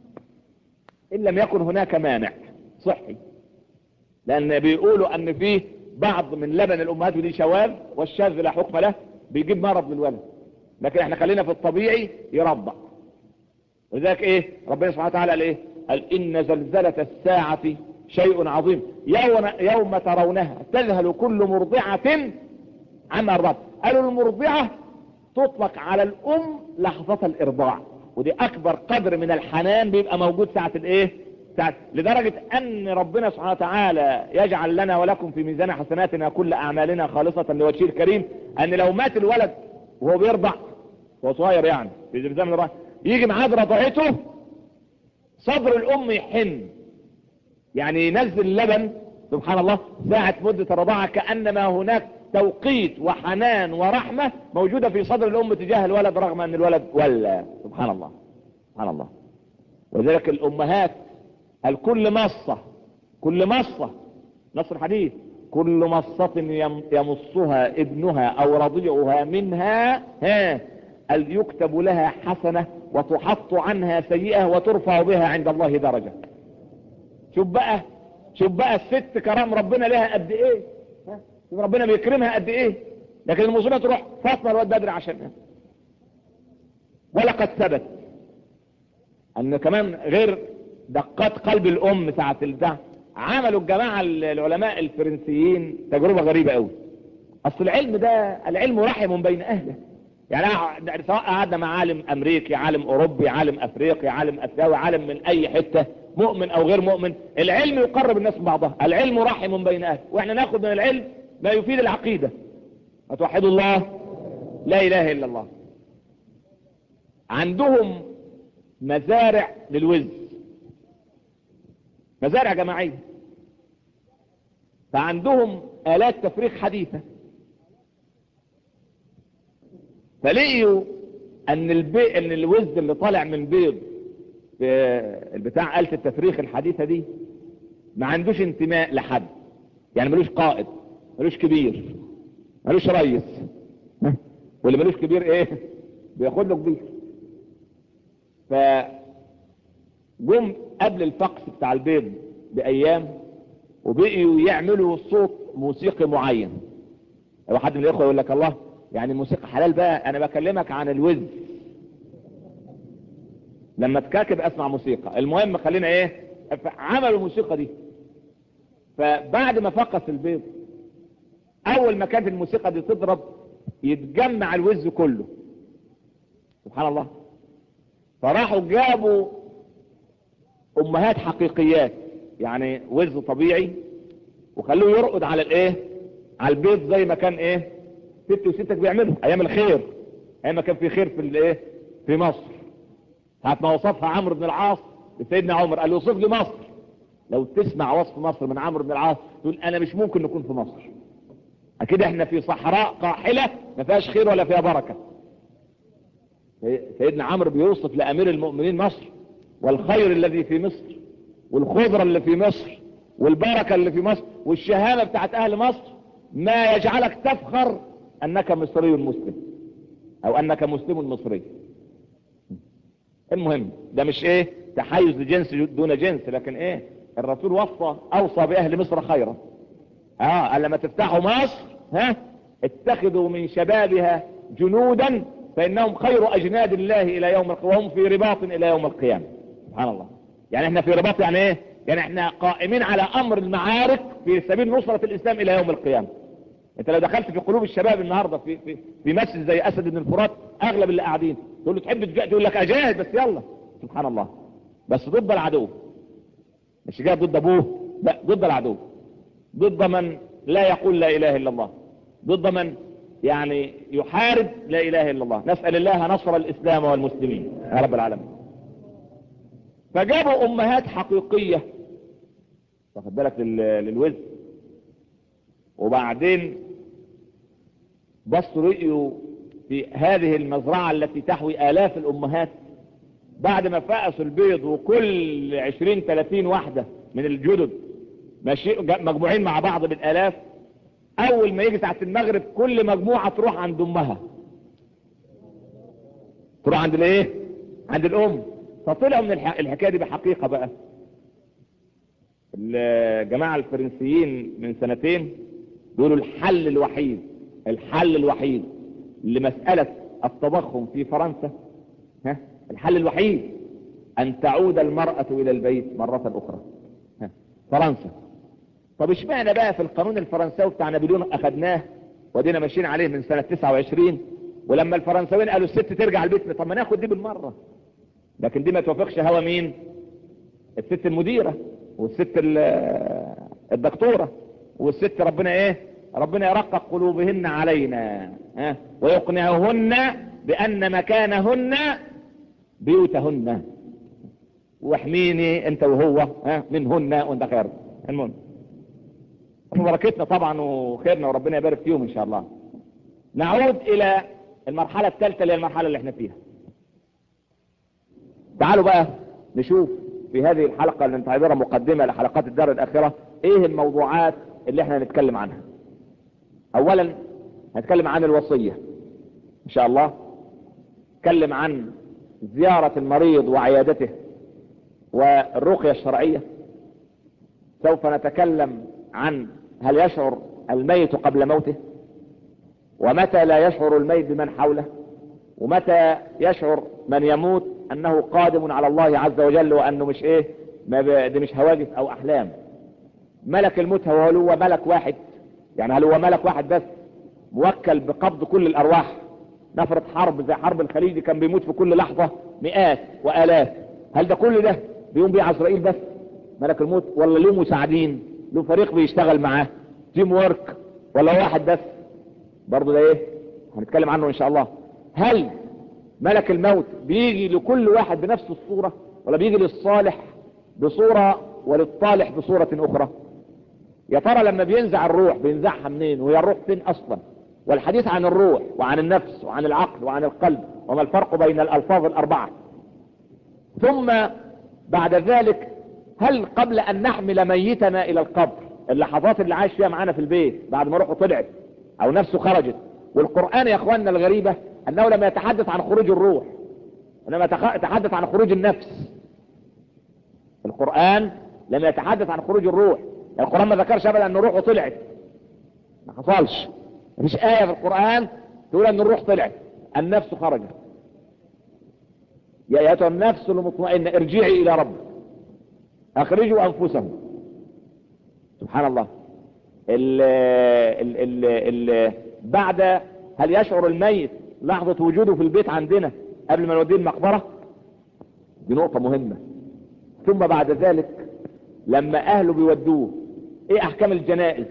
ان لم يكن هناك مانع صحي لان بيقولوا ان فيه بعض من لبن الامهات ودي شواذ والشاذ لا حكم له بيجيب مرض للولد لكن احنا خلينا في الطبيعي يرضع ولذلك ايه ربنا سبحانه وتعالى قال ايه قال ان زلزلة الساعة شيء عظيم يوم, يوم ترونها تذهل كل مرضعة عما ارضعت قالوا المرضعة تطلق على الام لحظة الارضاع ودي اكبر قدر من الحنان بيبقى موجود ساعة الايه ساعة لدرجة ان ربنا سبحانه وتعالى يجعل لنا ولكم في ميزان حسناتنا كل اعمالنا خالصة لوجهه الكريم ان لو مات الولد وهو بيرضع وهو صغير يعني في زمن الرحم يجي معاد رضعته صدر الام يحن يعني ينزل اللبن سبحان الله ساعة مدة الرضاعة كأنما هناك توقيت وحنان ورحمة موجودة في صدر الام تجاه الولد رغم ان الولد ولا سبحان الله سبحان الله وذلك الامهات الكل مصة كل مصة نص الحديث كل مصة يمصها ابنها او رضيعها منها ها يكتب لها حسنة وتحط عنها سيئة وترفع بها عند الله درجة شوف بقى شوف بقى الست كرام ربنا لها قد ايه شوف ربنا بيكرمها قد ايه لكن المصيبة تروح فاطمة الواد بدري عشانها ولقد ثبت ان كمان غير دقات قلب الام ساعة البتاع عملوا الجماعة العلماء الفرنسيين تجربة غريبة قوي اصل العلم ده العلم رحم بين اهله يعني سواء قعدنا مع عالم امريكي عالم اوروبي عالم افريقي عالم اسيوي عالم من اي حتة مؤمن او غير مؤمن العلم يقرب الناس من بعضها العلم رحم بين اهله واحنا ناخد من العلم ما يفيد العقيدة اتوحدوا الله لا اله الا الله عندهم مزارع للوز مزارع جماعية فعندهم آلات تفريغ حديثة فلقيوا ان البي... ان الوز اللي طالع من بيض في البتاع آلة التفريغ الحديثة دي ما عندوش انتماء لحد يعني ملوش قائد ملوش كبير ملوش ريس ها؟ واللي ملوش كبير ايه بياخد له كبير ف جم قبل الفقس بتاع البيض بايام وبقيوا يعملوا صوت موسيقي معين لو حد من الاخوه يقول لك الله يعني الموسيقى حلال بقى انا بكلمك عن الوز لما تكاكب اسمع موسيقى المهم خلينا ايه عملوا الموسيقى دي فبعد ما فقس البيض اول ما كانت الموسيقى دي تضرب يتجمع الوز كله سبحان الله فراحوا جابوا امهات حقيقيات يعني وز طبيعي وخلوه يرقد على الايه على البيض زي ما كان ايه ست وستك بيعملوا ايام الخير ايام ما كان في خير في الايه في مصر ساعة ما وصفها عمرو بن العاص لسيدنا عمر قال له وصف لي مصر لو تسمع وصف مصر من عمرو بن العاص تقول انا مش ممكن نكون في مصر اكيد احنا في صحراء قاحلة ما فيهاش خير ولا فيها بركة سيدنا عمرو بيوصف لامير المؤمنين مصر والخير الذي في مصر والخضرة اللي في مصر والبركة اللي في مصر والشهامة بتاعت اهل مصر ما يجعلك تفخر انك مصري مسلم او انك مسلم مصري المهم ده مش ايه تحيز لجنس دون جنس لكن ايه الرسول وصى اوصى باهل مصر خيرا اه قال لما تفتحوا مصر ها اتخذوا من شبابها جنودا فانهم خير اجناد الله الى يوم القيامه وهم في رباط الى يوم القيامه سبحان الله يعني احنا في رباط يعني ايه يعني احنا قائمين على امر المعارك في سبيل نصرة الاسلام الى يوم القيامة انت لو دخلت في قلوب الشباب النهاردة في, في, في مسجد زي اسد بن الفرات اغلب اللي قاعدين تقول له تحب تجاهد يقول لك اجاهد بس يلا سبحان الله بس ضد العدو مش جاهد ضد ابوه لا ضد العدو ضد من لا يقول لا اله الا الله ضد من يعني يحارب لا اله الا الله نسأل الله نصر الاسلام والمسلمين يا رب العالمين فجابوا امهات حقيقية واخد بالك للوز وبعدين بصوا رؤيوا في هذه المزرعة التي تحوي آلاف الأمهات بعد ما فقسوا البيض وكل عشرين ثلاثين واحدة من الجدد ماشي مجموعين مع بعض بالآلاف أول ما يجي ساعة المغرب كل مجموعة تروح عند أمها تروح عند الايه عند الأم فطلعوا من الحكاية دي بحقيقة بقى الجماعة الفرنسيين من سنتين بيقولوا الحل الوحيد الحل الوحيد لمسألة التضخم في فرنسا ها الحل الوحيد أن تعود المرأة إلى البيت مرة أخرى ها فرنسا طب اشمعنى بقى في القانون الفرنساوي بتاع نابليون أخدناه ودينا ماشيين عليه من سنة 29 ولما الفرنساويين قالوا الست ترجع البيت طب ما ناخد دي بالمرة لكن دي ما توافقش هوا مين الست المديرة والست الدكتورة والست ربنا ايه ربنا يرقق قلوبهن علينا ها ويقنعهن بان مكانهن بيوتهن واحميني انت وهو ها منهن وانت خير المهم بركتنا طبعا وخيرنا وربنا يبارك فيهم ان شاء الله نعود الى المرحلة الثالثة اللي هي المرحلة اللي احنا فيها تعالوا بقى نشوف في هذه الحلقة اللي نعتبرها مقدمة لحلقات الدار الآخرة ايه الموضوعات اللي احنا هنتكلم عنها اولا هنتكلم عن الوصية ان شاء الله نتكلم عن زيارة المريض وعيادته والرقية الشرعية سوف نتكلم عن هل يشعر الميت قبل موته ومتى لا يشعر الميت بمن حوله ومتى يشعر من يموت انه قادم على الله عز وجل وانه مش ايه ما دي مش هواجس او احلام ملك الموت هو هو ملك واحد يعني هل هو ملك واحد بس موكل بقبض كل الارواح نفرض حرب زي حرب الخليج كان بيموت في كل لحظة مئات والاف هل ده كل ده بيقوم بيه عزرائيل بس ملك الموت ولا له مساعدين له فريق بيشتغل معاه تيم وورك ولا واحد بس برضه ده ايه هنتكلم عنه ان شاء الله هل ملك الموت بيجي لكل واحد بنفس الصورة ولا بيجي للصالح بصورة وللطالح بصورة اخرى يا ترى لما بينزع الروح بينزعها منين وهي الروح فين اصلا والحديث عن الروح وعن النفس وعن العقل وعن القلب وما الفرق بين الالفاظ الاربعة ثم بعد ذلك هل قبل ان نحمل ميتنا الى القبر اللحظات اللي عايش فيها معانا في البيت بعد ما روحه طلعت او نفسه خرجت والقرآن يا اخواننا الغريبة انه لما يتحدث عن خروج الروح انما يتحدث عن خروج النفس القرآن لم يتحدث عن خروج الروح القرآن ما ذكرش ابدا ان روحه طلعت ما حصلش مفيش آية في القرآن تقول ان الروح طلعت النفس خرجت يا ايتها النفس المطمئنة ارجعي الى ربك اخرجوا انفسهم سبحان الله ال ال ال ال بعد هل يشعر الميت لحظة وجوده في البيت عندنا قبل ما نوديه المقبرة دي نقطة مهمة ثم بعد ذلك لما اهله بيودوه ايه احكام الجنائز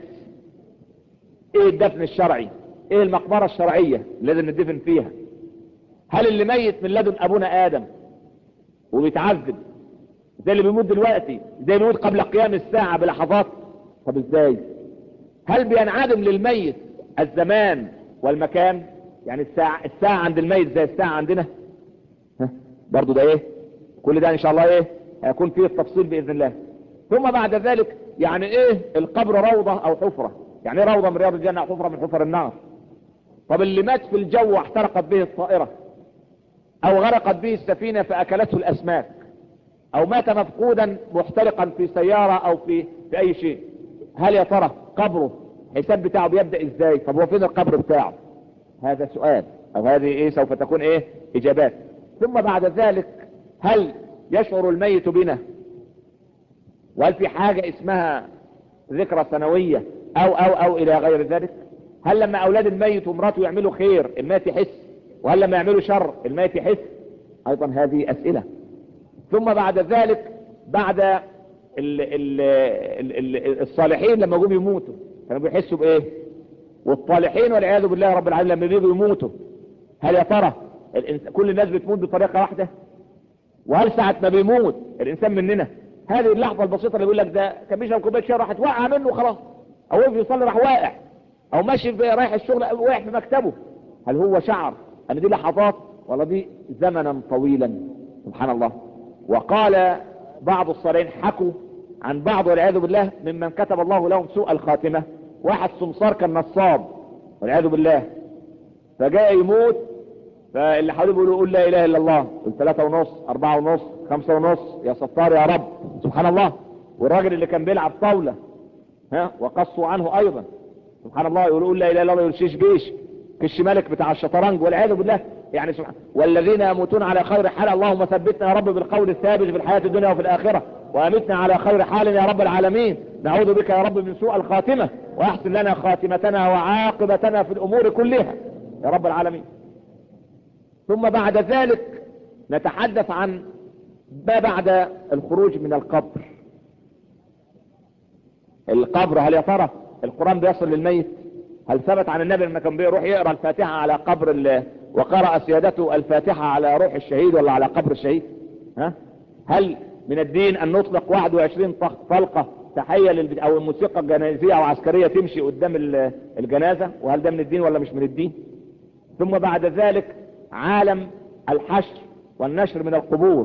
ايه الدفن الشرعي ايه المقبرة الشرعية لازم ندفن فيها هل اللي ميت من لدن ابونا ادم وبيتعذب زي اللي بيموت دلوقتي زي اللي بيموت قبل قيام الساعة بلحظات طب ازاي هل بينعدم للميت الزمان والمكان يعني الساعة, الساعة عند الميت زي الساعة عندنا ها برضو ده ايه كل ده ان شاء الله ايه هيكون فيه التفصيل باذن الله ثم بعد ذلك يعني ايه القبر روضة او حفرة يعني ايه روضة من رياض الجنة او حفرة من حفر النار طب اللي مات في الجو واحترقت به الطائرة او غرقت به السفينة فاكلته الاسماك او مات مفقودا محترقا في سيارة او في, في اي شيء هل يا ترى قبره الحساب بتاعه بيبدأ ازاي طب هو فين القبر بتاعه هذا سؤال او هذه ايه سوف تكون ايه اجابات ثم بعد ذلك هل يشعر الميت بنا وهل في حاجة اسمها ذكرى سنوية او او او الى غير ذلك هل لما اولاد الميت ومراته يعملوا خير الميت يحس وهل لما يعملوا شر الميت يحس ايضا هذه اسئلة ثم بعد ذلك بعد ال ال ال ال الصالحين لما جم يموتوا كانوا بيحسوا بايه والطالحين والعياذ بالله رب العالمين لما بيجوا يموتوا هل يا ترى كل الناس بتموت بطريقة واحدة وهل ساعة ما بيموت الانسان مننا هذه اللحظة البسيطة اللي يقول لك ده كان بيشرب كوبايه شاي راحت واقعه منه خلاص او وقف يصلي راح واقع او ماشي رايح الشغل واقع في مكتبه هل هو شعر ان دي لحظات ولا دي زمنا طويلا سبحان الله وقال بعض الصالحين حكوا عن بعض والعياذ بالله ممن كتب الله لهم سوء الخاتمة واحد سمسار كان نصاب والعياذ بالله فجاء يموت فاللي حواليه بيقولوا قول لا اله الا الله قل ثلاثة ونص اربعة ونص خمسة ونص يا ستار يا رب سبحان الله والراجل اللي كان بيلعب طاولة ها وقصوا عنه ايضا سبحان الله يقولوا قول لا اله الا الله يقول شيش بيش كش ملك بتاع الشطرنج والعياذ بالله يعني سبحان والذين يموتون على خير حال اللهم ثبتنا يا رب بالقول الثابت في الحياة الدنيا وفي الآخرة وأمتنا على خير حال يا رب العالمين نعوذ بك يا رب من سوء الخاتمة وأحسن لنا خاتمتنا وعاقبتنا في الأمور كلها يا رب العالمين ثم بعد ذلك نتحدث عن ما بعد الخروج من القبر القبر هل يا ترى القرآن بيصل للميت هل ثبت عن النبي لما كان بيروح يقرأ الفاتحة على قبر ال... وقرأ سيادته الفاتحة على روح الشهيد ولا على قبر الشهيد ها؟ هل من الدين ان نطلق 21 طلقة تحية للب... او الموسيقى الجنازية او عسكرية تمشي قدام الجنازة وهل ده من الدين ولا مش من الدين ثم بعد ذلك عالم الحشر والنشر من القبور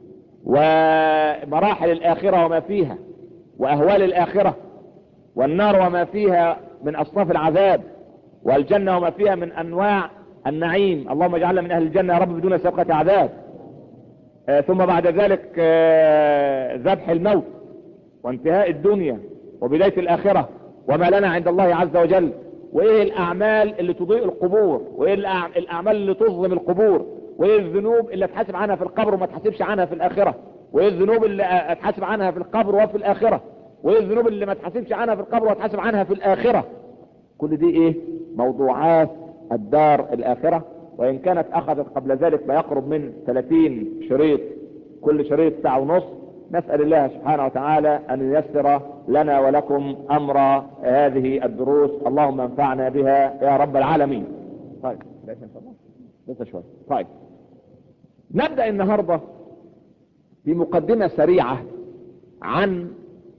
ومراحل الاخرة وما فيها واهوال الاخرة والنار وما فيها من اصناف العذاب والجنة وما فيها من انواع النعيم اللهم اجعلنا من اهل الجنة يا رب بدون سابقة عذاب آه ثم بعد ذلك آه ذبح الموت وانتهاء الدنيا وبداية الاخرة وما لنا عند الله عز وجل وايه الاعمال اللي تضيء القبور وايه الاعمال اللي تظلم القبور وايه الذنوب اللي اتحاسب عنها في القبر وما تحاسبش عنها في الاخرة وايه الذنوب اللي اتحاسب عنها في القبر وفي الاخرة وايه الذنوب اللي ما تحاسبش عنها في القبر وتحاسب عنها في الاخرة كل دي ايه موضوعات الدار الاخرة وان كانت اخذت قبل ذلك ما يقرب من 30 شريط كل شريط ساعة ونص نسأل الله سبحانه وتعالى ان ييسر لنا ولكم امر هذه الدروس اللهم انفعنا بها يا رب العالمين طيب لسه شوية طيب نبدأ النهاردة بمقدمة سريعة عن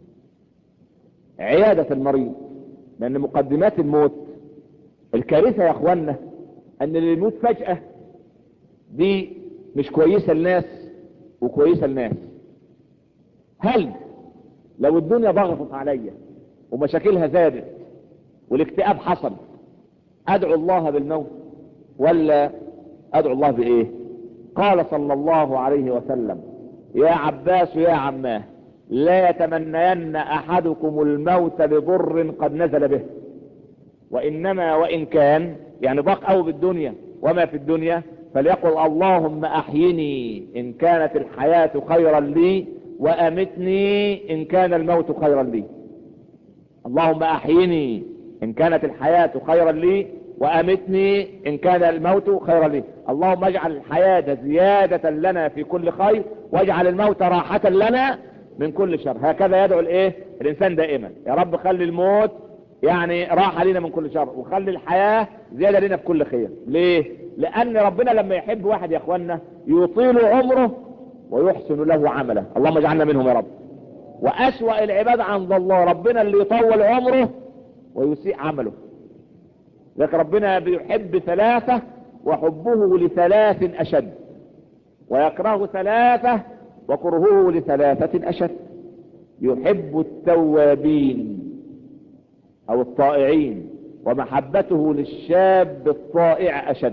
عيادة المريض لان مقدمات الموت الكارثة يا اخوانا ان اللي يموت فجأة دي مش كويسة للناس وكويسة للناس هل لو الدنيا ضغطت عليا ومشاكلها زادت والاكتئاب حصل ادعو الله بالموت ولا ادعو الله بايه قال صلى الله عليه وسلم يا عباس يا عماه لا يتمنين احدكم الموت لضر قد نزل به وانما وان كان يعني ضاق قوي بالدنيا وما في الدنيا فليقل اللهم احيني ان كانت الحياة خيرا لي وامتني ان كان الموت خيرا لي اللهم احيني ان كانت الحياة خيرا لي وامتني ان كان الموت خيرا لي اللهم اجعل الحياة زيادة لنا في كل خير واجعل الموت راحة لنا من كل شر هكذا يدعو الايه الانسان دائما يا رب خلي الموت يعني راحة لنا من كل شر وخلي الحياة زيادة لنا في كل خير ليه لان ربنا لما يحب واحد يا اخوانا يطيل عمره ويحسن له عمله اللهم اجعلنا منهم يا رب واسوأ العباد عند الله ربنا اللي يطول عمره ويسيء عمله لكن ربنا بيحب ثلاثة وحبه لثلاث اشد ويكره ثلاثة وكرهه لثلاثة اشد يحب التوابين او الطائعين ومحبته للشاب الطائع اشد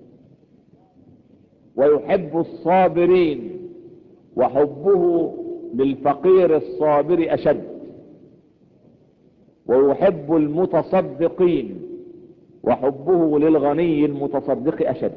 ويحب الصابرين وحبه للفقير الصابر اشد ويحب المتصدقين وحبه للغني المتصدق اشد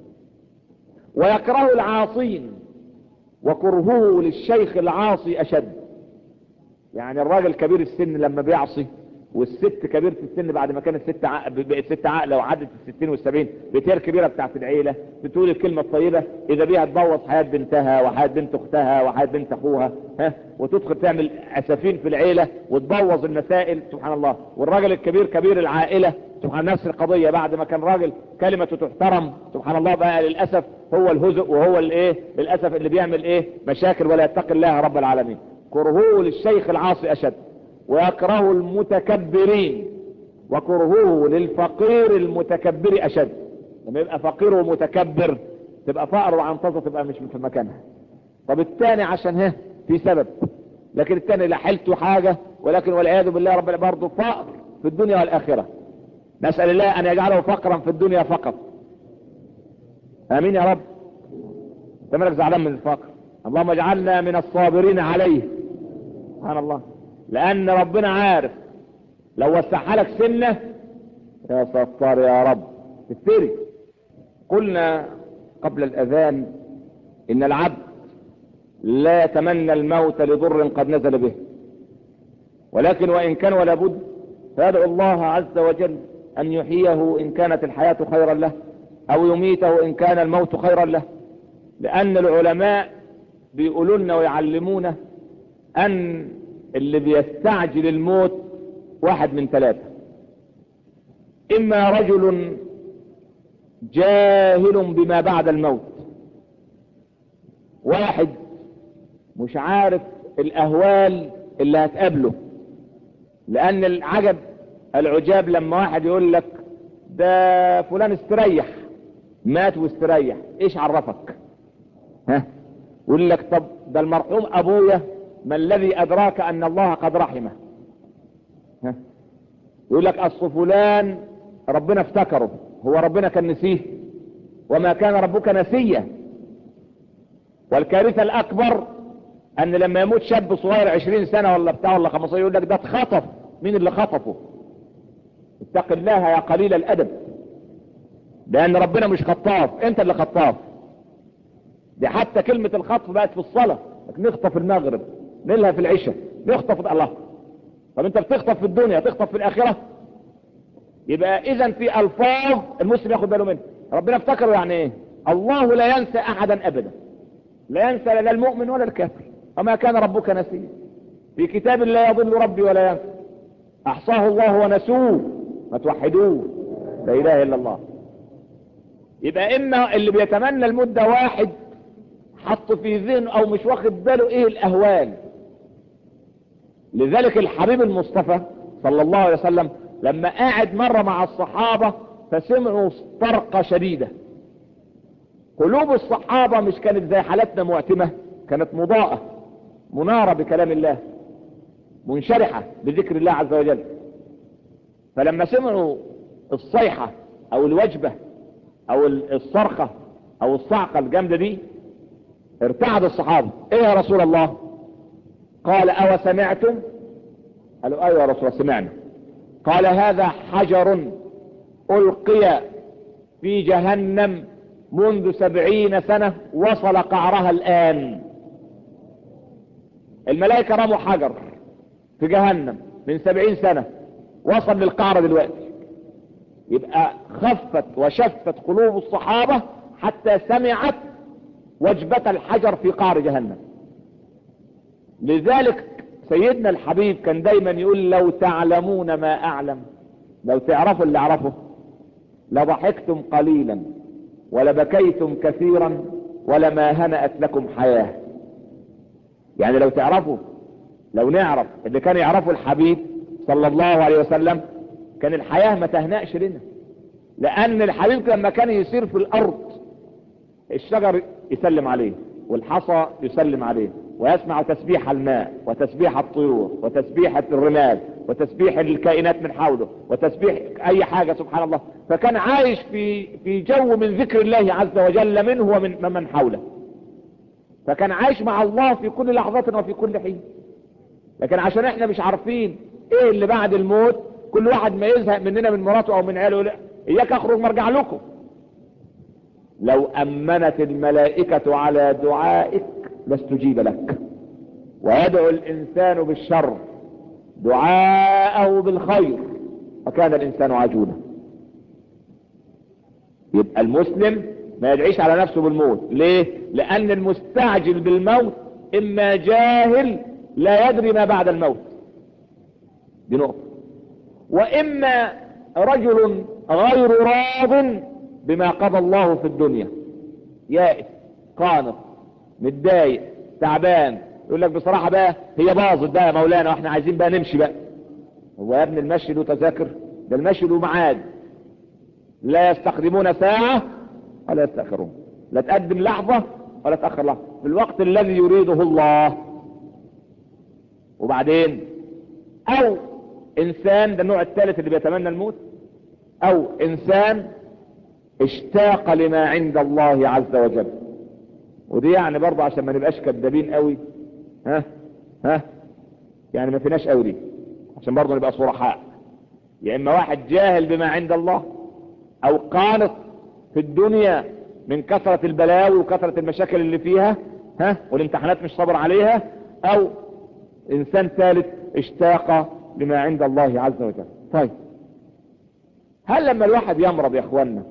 ويكره العاصين وكرهه للشيخ العاصي اشد يعني الراجل كبير السن لما بيعصي والست كبيرة السن بعد ما كانت ست ع... بقت ست عقلة وعدت الستين والسبعين بتير كبيرة بتاعت العيلة بتقول الكلمة الطيبة اذا بيها تبوظ حياة بنتها وحياة بنت اختها وحياة بنت اخوها ها وتدخل تعمل اسفين في العيلة وتبوظ المسائل سبحان الله والراجل الكبير كبير العائلة سبحان نفس القضية بعد ما كان راجل كلمته تحترم سبحان الله بقى للأسف هو الهزء وهو الايه للأسف اللي بيعمل ايه مشاكل ولا يتقي الله رب العالمين كرهوه للشيخ العاصي اشد ويكره المتكبرين وكرهه للفقير المتكبر اشد لما يبقى فقير ومتكبر تبقى فقر وعنطزه تبقى مش في مكانها طب الثاني عشان ها في سبب لكن الثاني لا حيلته حاجة ولكن والعياذ بالله رب برضه فقر في الدنيا والآخرة نسأل الله أن يجعله فقرا في الدنيا فقط آمين يا رب انت مالك زعلان من الفقر اللهم اجعلنا من الصابرين عليه سبحان الله لأن ربنا عارف لو وسعها لك سنة يا ستار يا رب تفتري قلنا قبل الأذان إن العبد لا يتمنى الموت لضر قد نزل به ولكن وإن كان ولا بد فيدعو الله عز وجل أن يحييه إن كانت الحياة خيرا له أو يميته إن كان الموت خيرا له لأن العلماء بيقولوا لنا ويعلمونا أن اللي بيستعجل الموت واحد من ثلاثة إما رجل جاهل بما بعد الموت واحد مش عارف الأهوال اللي هتقابله لأن العجب العجاب لما واحد يقول لك ده فلان استريح مات واستريح ايش عرفك ها يقول لك طب ده المرحوم ابويا ما الذي ادراك ان الله قد رحمه ها يقول لك اصل فلان ربنا افتكره هو ربنا كان نسيه وما كان ربك نسيا والكارثة الاكبر ان لما يموت شاب صغير عشرين سنة ولا بتاع ولا خمسة يقول لك ده اتخطف مين اللي خطفه اتق الله يا قليل الادب لان ربنا مش خطاف انت اللي خطاف دي حتى كلمة الخطف بقت في الصلاة نخطف المغرب نلها في العشاء نخطف الله طب انت بتخطف في الدنيا تخطف في الاخرة يبقى اذا في الفاظ المسلم ياخد باله منها ربنا افتكره يعني ايه الله لا ينسى احدا ابدا لا ينسى لا المؤمن ولا الكافر وما كان ربك نسيا في كتاب لا يضل ربي ولا ينسى احصاه الله ونسوه ما توحدوه لا اله الا الله يبقى اما اللي بيتمنى المدة واحد حط في ذهنه او مش واخد باله ايه الاهوال لذلك الحبيب المصطفى صلى الله عليه وسلم لما قاعد مرة مع الصحابة فسمعوا طرقة شديدة قلوب الصحابة مش كانت زي حالتنا معتمة كانت مضاءة منارة بكلام الله منشرحة بذكر الله عز وجل فلما سمعوا الصيحة او الوجبة او الصرخة او الصعقة الجامدة دي ارتعد الصحابة ايه يا رسول الله قال او سمعتم قالوا ايوه يا رسول الله سمعنا قال هذا حجر القي في جهنم منذ سبعين سنة وصل قعرها الان الملائكة رموا حجر في جهنم من سبعين سنة وصل للقعر دلوقتي يبقى خفت وشفت قلوب الصحابة حتى سمعت وجبة الحجر في قعر جهنم لذلك سيدنا الحبيب كان دايما يقول لو تعلمون ما اعلم لو تعرفوا اللي اعرفه لضحكتم قليلا ولبكيتم كثيرا ولما هنأت لكم حياة يعني لو تعرفوا لو نعرف اللي كان يعرفه الحبيب صلى الله عليه وسلم كان الحياة ما تهنأش لنا لان الحبيب لما كان يسير في الارض الشجر يسلم عليه والحصى يسلم عليه ويسمع تسبيح الماء وتسبيح الطيور وتسبيح الرمال وتسبيح الكائنات من حوله وتسبيح اي حاجة سبحان الله فكان عايش في في جو من ذكر الله عز وجل منه ومن من حوله فكان عايش مع الله في كل لحظة وفي كل حين لكن عشان احنا مش عارفين ايه اللي بعد الموت كل واحد ما يزهق مننا من مراته او من عياله لا اياك اخرج مرجع لكم لو امنت الملائكة على دعائك لاستجيب لك ويدعو الانسان بالشر دعاءه بالخير وكان الانسان عجولا يبقى المسلم ما يدعيش على نفسه بالموت ليه لان المستعجل بالموت اما جاهل لا يدري ما بعد الموت دي نقطة واما رجل غير راض بما قضى الله في الدنيا يائس قانط متضايق تعبان يقول لك بصراحة بقى هي باظت بقى يا مولانا واحنا عايزين بقى نمشي بقى هو يا ابن المشي له تذاكر ده المشي له ميعاد لا يستخدمون ساعة ولا يستأخرون لا تقدم لحظة ولا تأخر لحظة في الوقت الذي يريده الله وبعدين او انسان ده النوع الثالث اللي بيتمنى الموت او انسان اشتاق لما عند الله عز وجل ودي يعني برضه عشان ما نبقاش كدابين قوي ها ها يعني ما فيناش قوي دي عشان برضه نبقى صرحاء يا اما واحد جاهل بما عند الله او قانط في الدنيا من كثرة البلاوي وكثرة المشاكل اللي فيها ها والامتحانات مش صبر عليها او انسان ثالث اشتاق لما عند الله عز وجل طيب هل لما الواحد يمرض يا اخوانا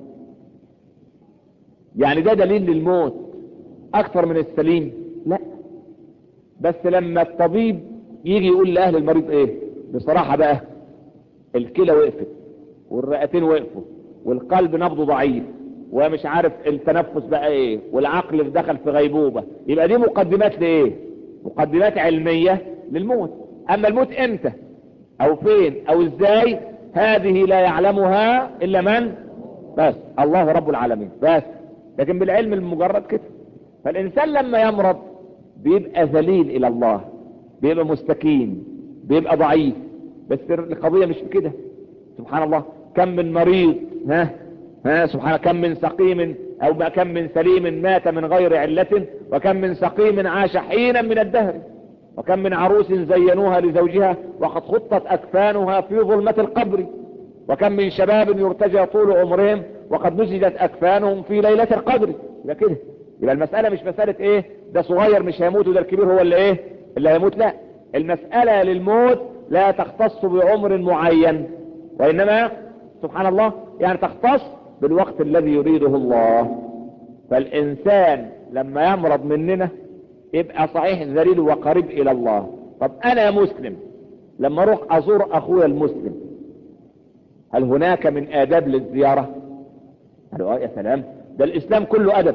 يعني ده دليل للموت اكثر من السليم لا بس لما الطبيب يجي يقول لاهل المريض ايه بصراحة بقى الكلى وقفت والرئتين وقفوا والقلب نبضه ضعيف ومش عارف التنفس بقى ايه والعقل دخل في غيبوبة يبقى دي مقدمات لايه مقدمات علمية للموت اما الموت امتى او فين او ازاي هذه لا يعلمها الا من بس الله رب العالمين بس لكن بالعلم المجرد كده فالانسان لما يمرض بيبقى ذليل الى الله بيبقى مستكين بيبقى ضعيف بس القضية مش كده سبحان الله كم من مريض ها ها سبحان كم من سقيم او ما كم من سليم مات من غير علة وكم من سقيم عاش حينا من الدهر وكم من عروس زينوها لزوجها وقد خطت اكفانها في ظلمة القبر وكم من شباب يرتجى طول عمرهم وقد نسجت اكفانهم في ليلة القدر يبقى كده يبقى المسألة مش مسألة ايه ده صغير مش هيموت وده الكبير هو اللي ايه اللي هيموت لا المسألة للموت لا تختص بعمر معين وانما سبحان الله يعني تختص بالوقت الذي يريده الله فالانسان لما يمرض مننا يبقى صحيح ذليل وقريب الى الله طب انا مسلم لما اروح ازور اخويا المسلم هل هناك من اداب للزيارة قالوا اه يا سلام ده الاسلام كله ادب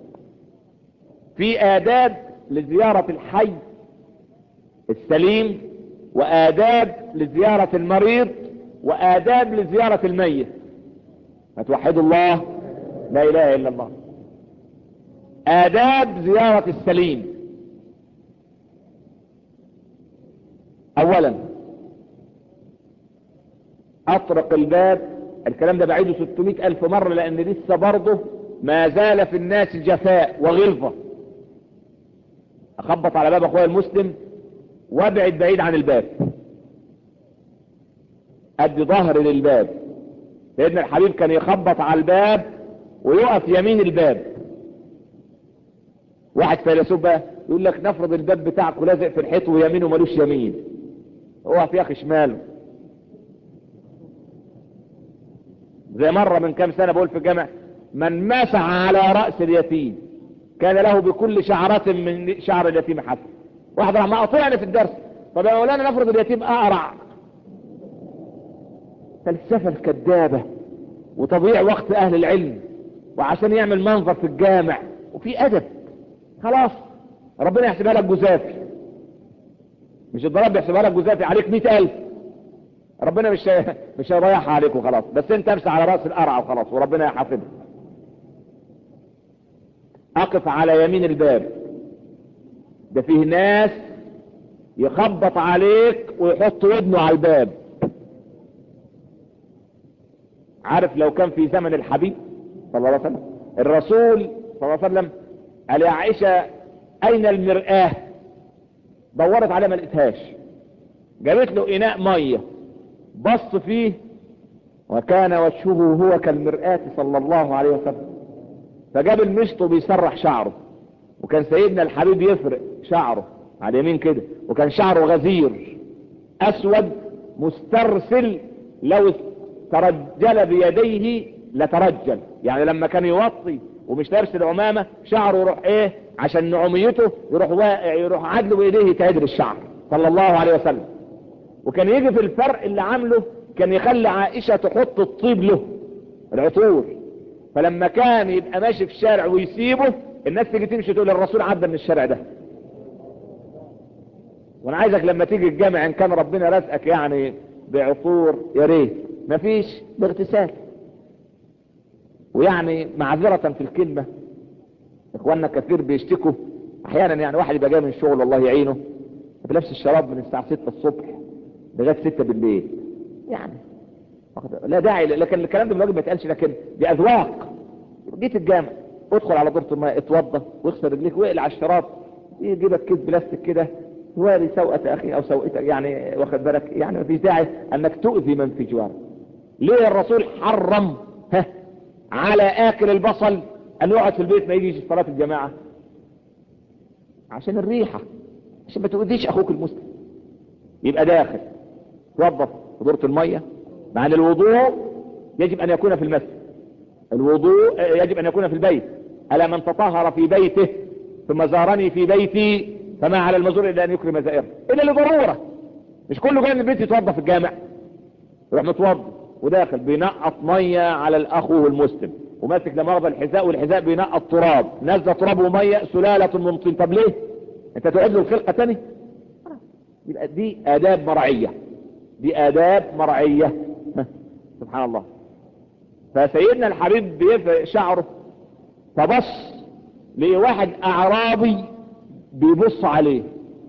في آداب لزيارة الحي السليم وآداب لزيارة المريض وآداب لزيارة الميت فتوحدوا الله لا إله إلا الله آداب زيارة السليم اولا اطرق الباب الكلام ده بعيده 600 الف مرة لان لسه برضه ما زال في الناس جفاء وغلظة اخبط على باب اخويا المسلم وابعد بعيد عن الباب ادي ظهر للباب سيدنا الحبيب كان يخبط على الباب ويقف يمين الباب واحد فيلسوف بقى يقول لك نفرض الباب بتاعك لازق في الحيط ويمينه ملوش يمين اقف يا اخي شماله زي مرة من كام سنة بقول في الجامع من مسح على رأس اليتيم كان له بكل شعرة من شعر اليتيم حسن واحد راح مقاطعني في الدرس طب يا مولانا نفرض اليتيم اقرع فلسفة الكذابة وتضييع وقت اهل العلم وعشان يعمل منظر في الجامع وفي ادب خلاص ربنا يحسبها لك جزافي مش الضرب يحسبها لك جزافي عليك مئة الف ربنا مش مش هيضيعها عليك وخلاص بس انت امسح على راس القرعه وخلاص وربنا يحاسبك اقف على يمين الباب ده فيه ناس يخبط عليك ويحط ودنه على الباب عارف لو كان في زمن الحبيب صلى الله عليه وسلم الرسول صلى الله عليه وسلم قال يا عائشة اين المرآة دورت عليها ما لقيتهاش جابت له اناء مية بص فيه وكان وجهه هو كالمرآة صلى الله عليه وسلم فجاب المشط وبيسرح شعره وكان سيدنا الحبيب يفرق شعره على اليمين كده وكان شعره غزير اسود مسترسل لو ترجل بيديه لترجل يعني لما كان يوطي ومش ترسل عمامة شعره يروح ايه عشان نعوميته يروح واقع يروح عدله بايديه يتهدر الشعر صلى الله عليه وسلم وكان يجي في الفرق اللي عامله كان يخلي عائشة تحط الطيب له العطور فلما كان يبقى ماشي في الشارع ويسيبه الناس تيجي تمشي تقول الرسول عدى من الشارع ده وانا عايزك لما تيجي الجامع ان كان ربنا رزقك يعني بعطور يا ريت مفيش باغتسال ويعني معذرة في الكلمة اخواننا كثير بيشتكوا احيانا يعني واحد يبقى جاي من الشغل والله يعينه بنفس الشراب من الساعة 6 الصبح لغاية 6 بالليل يعني لا داعي لكن الكلام ده من ما يتقالش لكن دي اذواق جيت الجامع ادخل على دورة الماء اتوضى واغسل رجليك واقلع على الشراب يجيبك كيس بلاستيك كده واري سوءة اخي او سوءتك يعني واخد بالك يعني مفيش داعي انك تؤذي من في جوارك ليه الرسول حرم ها على اكل البصل ان يقعد في البيت ما يجيش صلاة الجماعة عشان الريحة عشان ما تؤذيش اخوك المسلم يبقى داخل توظف دورة المية مع ان الوضوء يجب ان يكون في المسجد الوضوء يجب ان يكون في البيت الا من تطهر في بيته ثم زارني في بيتي فما على المزور الا ان يكرم زائره الا لضرورة مش كله جاي من البيت يتوضى في الجامع يروح متوضى وداخل بينقط مية على الاخو المسلم وماسك لمرضى الحذاء والحذاء بينقط تراب نزل تراب ومية سلالة من طين طب ليه انت تعيد له الخلقة تاني يبقى دي اداب مرعية دي اداب مرعية سبحان الله فسيدنا الحبيب بيفرق شعره فبص لواحد اعرابي بيبص عليه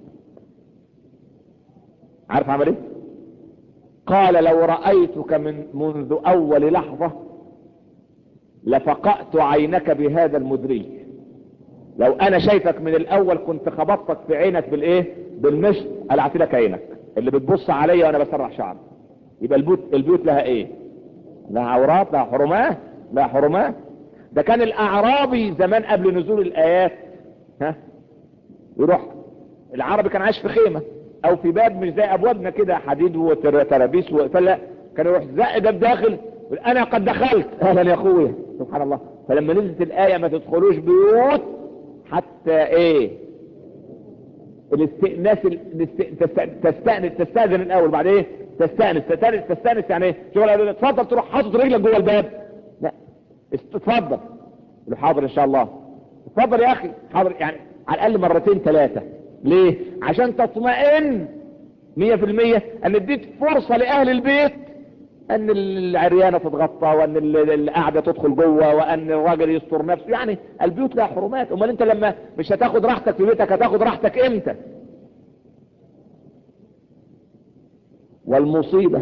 عارف عمل ايه قال لو رأيتك من منذ اول لحظة لفقأت عينك بهذا المدري لو انا شايفك من الاول كنت خبطتك في عينك بالايه بالمشط قلعت لك عينك اللي بتبص عليا وانا بسرح شعري يبقى البيوت البيوت لها ايه لها عورات لها حرمات لها حرمات ده كان الاعرابي زمان قبل نزول الايات ها يروح العربي كان عايش في خيمة او في باب مش زي ابوابنا كده حديد وترابيس فلا كان يروح زق باب داخل يقول انا قد دخلت اهلا يا اخويا سبحان الله فلما نزلت الايه ما تدخلوش بيوت حتى ايه الاستئناس تستأنس تستأذن الاول بعد ايه تستأنس تستأنس, تستأنس يعني ايه شغل قالوا اتفضل تروح حاطط رجلك جوه الباب لا اتفضل له حاضر ان شاء الله اتفضل يا اخي حاضر يعني على الاقل مرتين ثلاثة ليه عشان تطمئن مية في المية ان اديت فرصة لاهل البيت ان العريانة تتغطى وان القعدة تدخل جوه وان الراجل يستر نفسه يعني البيوت لها حرمات امال انت لما مش هتاخد راحتك في بيتك هتاخد راحتك امتى والمصيبة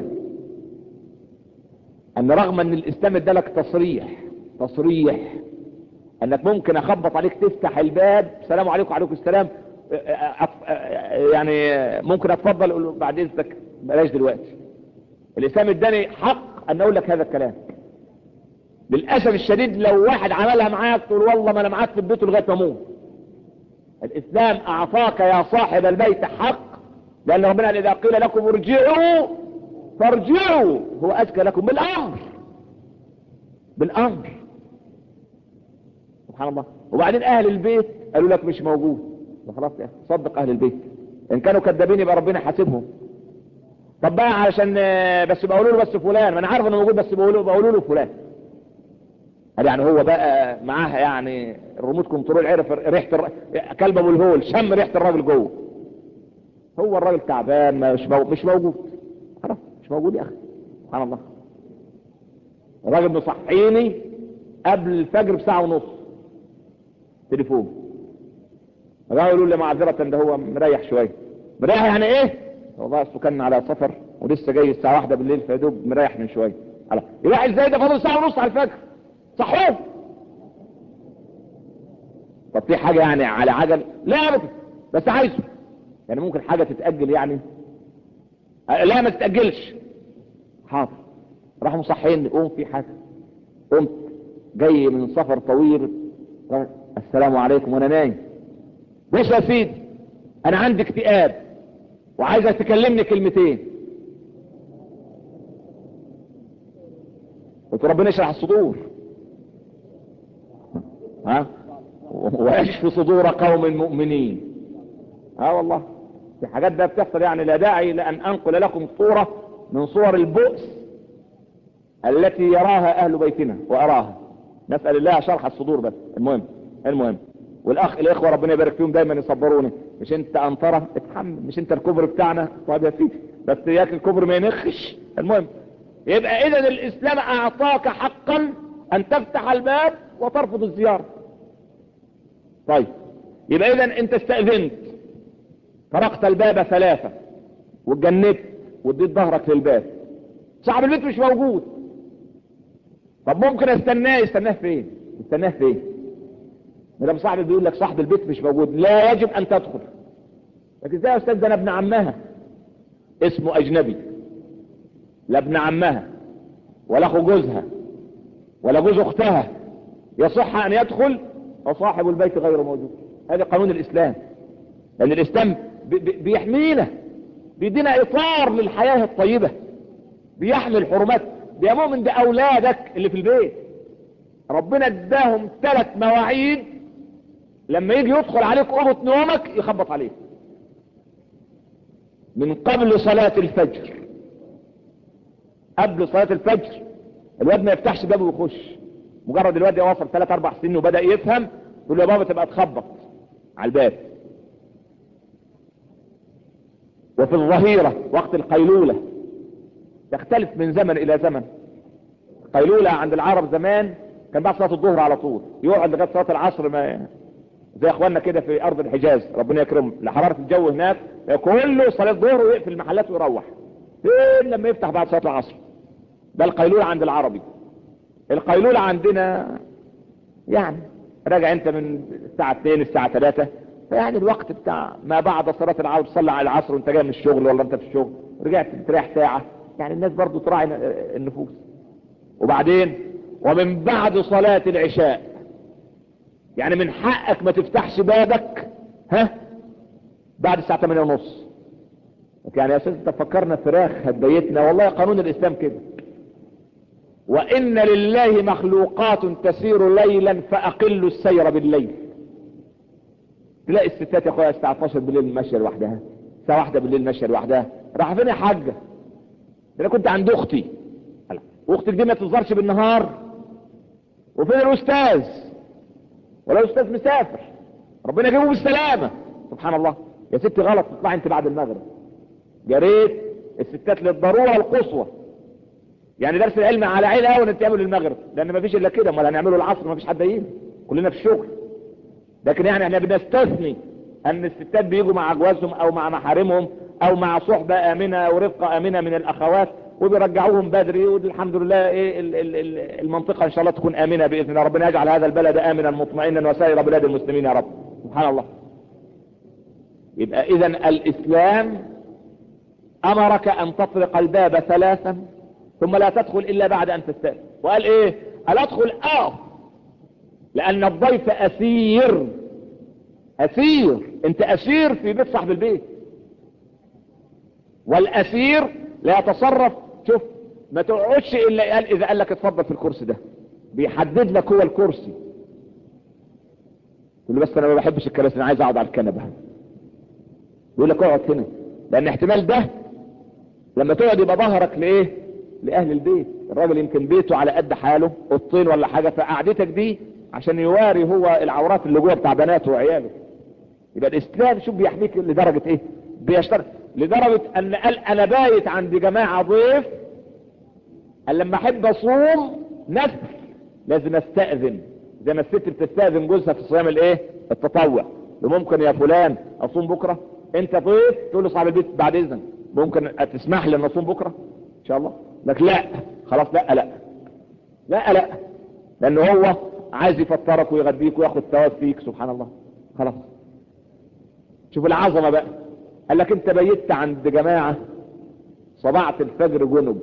ان رغم ان الاسلام ادالك تصريح تصريح انك ممكن اخبط عليك تفتح الباب السلام عليكم وعليكم السلام أف- يعني ممكن اتفضل اقول له بعد اذنك بلاش دلوقتي الاسلام اداني حق ان اقول لك هذا الكلام للاسف الشديد لو واحد عملها معاك تقول والله ما انا معاك في البيت لغايه ما اموت الاسلام اعطاك يا صاحب البيت حق لان ربنا قال اذا قيل لكم ارجعوا فارجعوا هو اذكى لكم بالامر بالامر سبحان الله وبعدين اهل البيت قالوا لك مش موجود خلاص يا أخي، صدق اهل البيت ان كانوا كذابين يبقى ربنا حاسبهم طب بقى علشان آه، بس بقولوا له بس فلان ما انا عارف انه موجود بس بقولوا بقولوا له فلان قال يعني هو بقى معاها يعني الريموت كنترول عرف ريحه الر... كلب ابو الهول شم ريحه الراجل جوه هو الراجل تعبان ما- مش مو... مش موجود خلاص مش موجود يا اخي سبحان الله الراجل مصحيني قبل الفجر بساعه ونص تليفون الراجل يقول لي معذره ده هو مريح شويه مريح يعني ايه والله اصله كان على سفر ولسه جاي الساعه واحدة بالليل فيا دوب مريح من شويه على يروح ازاي ده فاضل ساعه ونص على الفجر صحوه طب في حاجه يعني على عجل لا ابدا بس عايزه يعني ممكن حاجه تتاجل يعني أه، لا ما تتاجلش حاضر راحوا مصحيني قوم في حاجه قمت جاي من سفر طويل راح، السلام عليكم وانا نايم بص يا سيدي انا عندي اكتئاب وعايزك تكلمني كلمتين قلت ربنا يشرح الصدور ها ويشفي صدور قوم مؤمنين ها والله في حاجات ده بتحصل يعني لا داعي لان انقل لكم صورة من صور البؤس التي يراها اهل بيتنا واراها نسأل الله شرح الصدور بس المهم المهم والاخ الاخوة ربنا يبارك فيهم دايما يصبروني مش انت انطرة اتحمل مش انت الكبر بتاعنا طيب يا سيدي بس اياك الكبر ما ينخش المهم يبقى اذا الاسلام اعطاك حقا ان تفتح الباب وترفض الزيارة طيب يبقى اذا انت استأذنت طرقت الباب ثلاثة واتجنبت واديت ظهرك للباب صاحب البيت مش موجود طب ممكن استناه يستناه فين يستناه فين مدام صاحب البيت بيقول لك صاحب البيت مش موجود لا يجب ان تدخل لكن ازاي يا استاذ ده انا ابن عمها اسمه اجنبي لا ابن عمها ولا اخو جوزها ولا جوز اختها يصح ان يدخل وصاحب البيت غير موجود هذا قانون الاسلام لان الاسلام بي- بي- بيحمينا بيدينا اطار للحياة الطيبة بيحمي الحرمات يا مؤمن ده اولادك اللي في البيت ربنا اداهم ثلاث مواعيد لما يجي يدخل عليك اوضه نومك يخبط عليك من قبل صلاة الفجر قبل صلاة الفجر الواد ما يفتحش بابه ويخش مجرد الواد يوصل ثلاث اربع سنين وبدأ يفهم تقول له يا بابا تبقى تخبط على الباب وفي الظهيرة وقت القيلولة تختلف من زمن الى زمن قيلولة عند العرب زمان كان بعد صلاة الظهر على طول يقعد لغاية صلاة العصر ما زي اخواننا كده في ارض الحجاز ربنا يكرمه لحرارة الجو هناك كله صلاة الظهر ويقفل المحلات ويروح فين لما يفتح بعد صلاة العصر ده القيلولة عند العربي القيلولة عندنا يعني راجع انت من الساعة 2 الساعة 3 فيعني الوقت بتاع ما بعد صلاة العصر تصلي على العصر وانت جاي من الشغل ولا انت في الشغل رجعت تريح ساعة يعني الناس برضو تراعي النفوس وبعدين ومن بعد صلاة العشاء يعني من حقك ما تفتحش بابك ها بعد الساعة 8 ونص يعني يا استاذ انت فكرنا فراخ هتبيتنا والله قانون الاسلام كده وان لله مخلوقات تسير ليلا فاقلوا السير بالليل تلاقي الستات يا اخويا الساعة 12 بالليل ماشية لوحدها الساعة واحدة بالليل ماشية لوحدها راح فين يا حاجة ده انا كنت عند اختي واختك دي ما تظهرش بالنهار وفين الاستاذ ولا الاستاذ مسافر ربنا يجيبه بالسلامة سبحان الله يا ستي غلط تطلعي انت بعد المغرب يا ريت الستات للضرورة القصوى يعني درس العلم على عين قوي انت تعمل المغرب لان ما فيش الا كده امال هنعمله العصر ما فيش حد يجي كلنا في الشغل لكن يعني احنا بنستثني ان الستات بيجوا مع اجوازهم او مع محارمهم او مع صحبة امنة ورفقة امنة من الاخوات وبيرجعوهم بدري والحمد لله ايه ال- ال- ال- المنطقة ان شاء الله تكون امنة باذن الله ربنا يجعل هذا البلد امنا مطمئنا وسائر بلاد المسلمين يا رب سبحان الله يبقى اذا الاسلام امرك ان تطرق الباب ثلاثا ثم لا تدخل الا بعد ان تستأذن وقال ايه قال ادخل اقف لان الضيف اسير اسير انت اسير في بيت صاحب البيت والاسير لا يتصرف شوف ما تقعدش الا قال اذا قال لك اتفضل في الكرسي ده بيحدد لك هو الكرسي تقول له بس انا ما بحبش الكراسي انا عايز اقعد على الكنبه يقول لك اقعد هنا لان احتمال ده لما تقعد يبقى ظهرك لايه لاهل البيت الراجل يمكن بيته على قد حاله اوضتين ولا حاجه فقعدتك دي عشان يواري هو العورات اللي جوه بتاع بناته وعياله يبقى الاسلام شوف بيحميك لدرجه ايه بيشترط لدرجه ان قال انا بايت عند جماعه ضيف قال لما احب اصوم نفل لازم استاذن زي ما الست بتستاذن جوزها في صيام الايه التطوع ممكن يا فلان اصوم بكره انت ضيف تقول له صاحب البيت بعد اذن ممكن تسمح لي ان اصوم بكره ان شاء الله لك لا خلاص لا لا لا لا لانه هو عايز يفطرك ويغديك وياخد ثواب فيك سبحان الله خلاص شوف العظمه بقى قال لك انت بيت عند جماعه صبعت الفجر جنب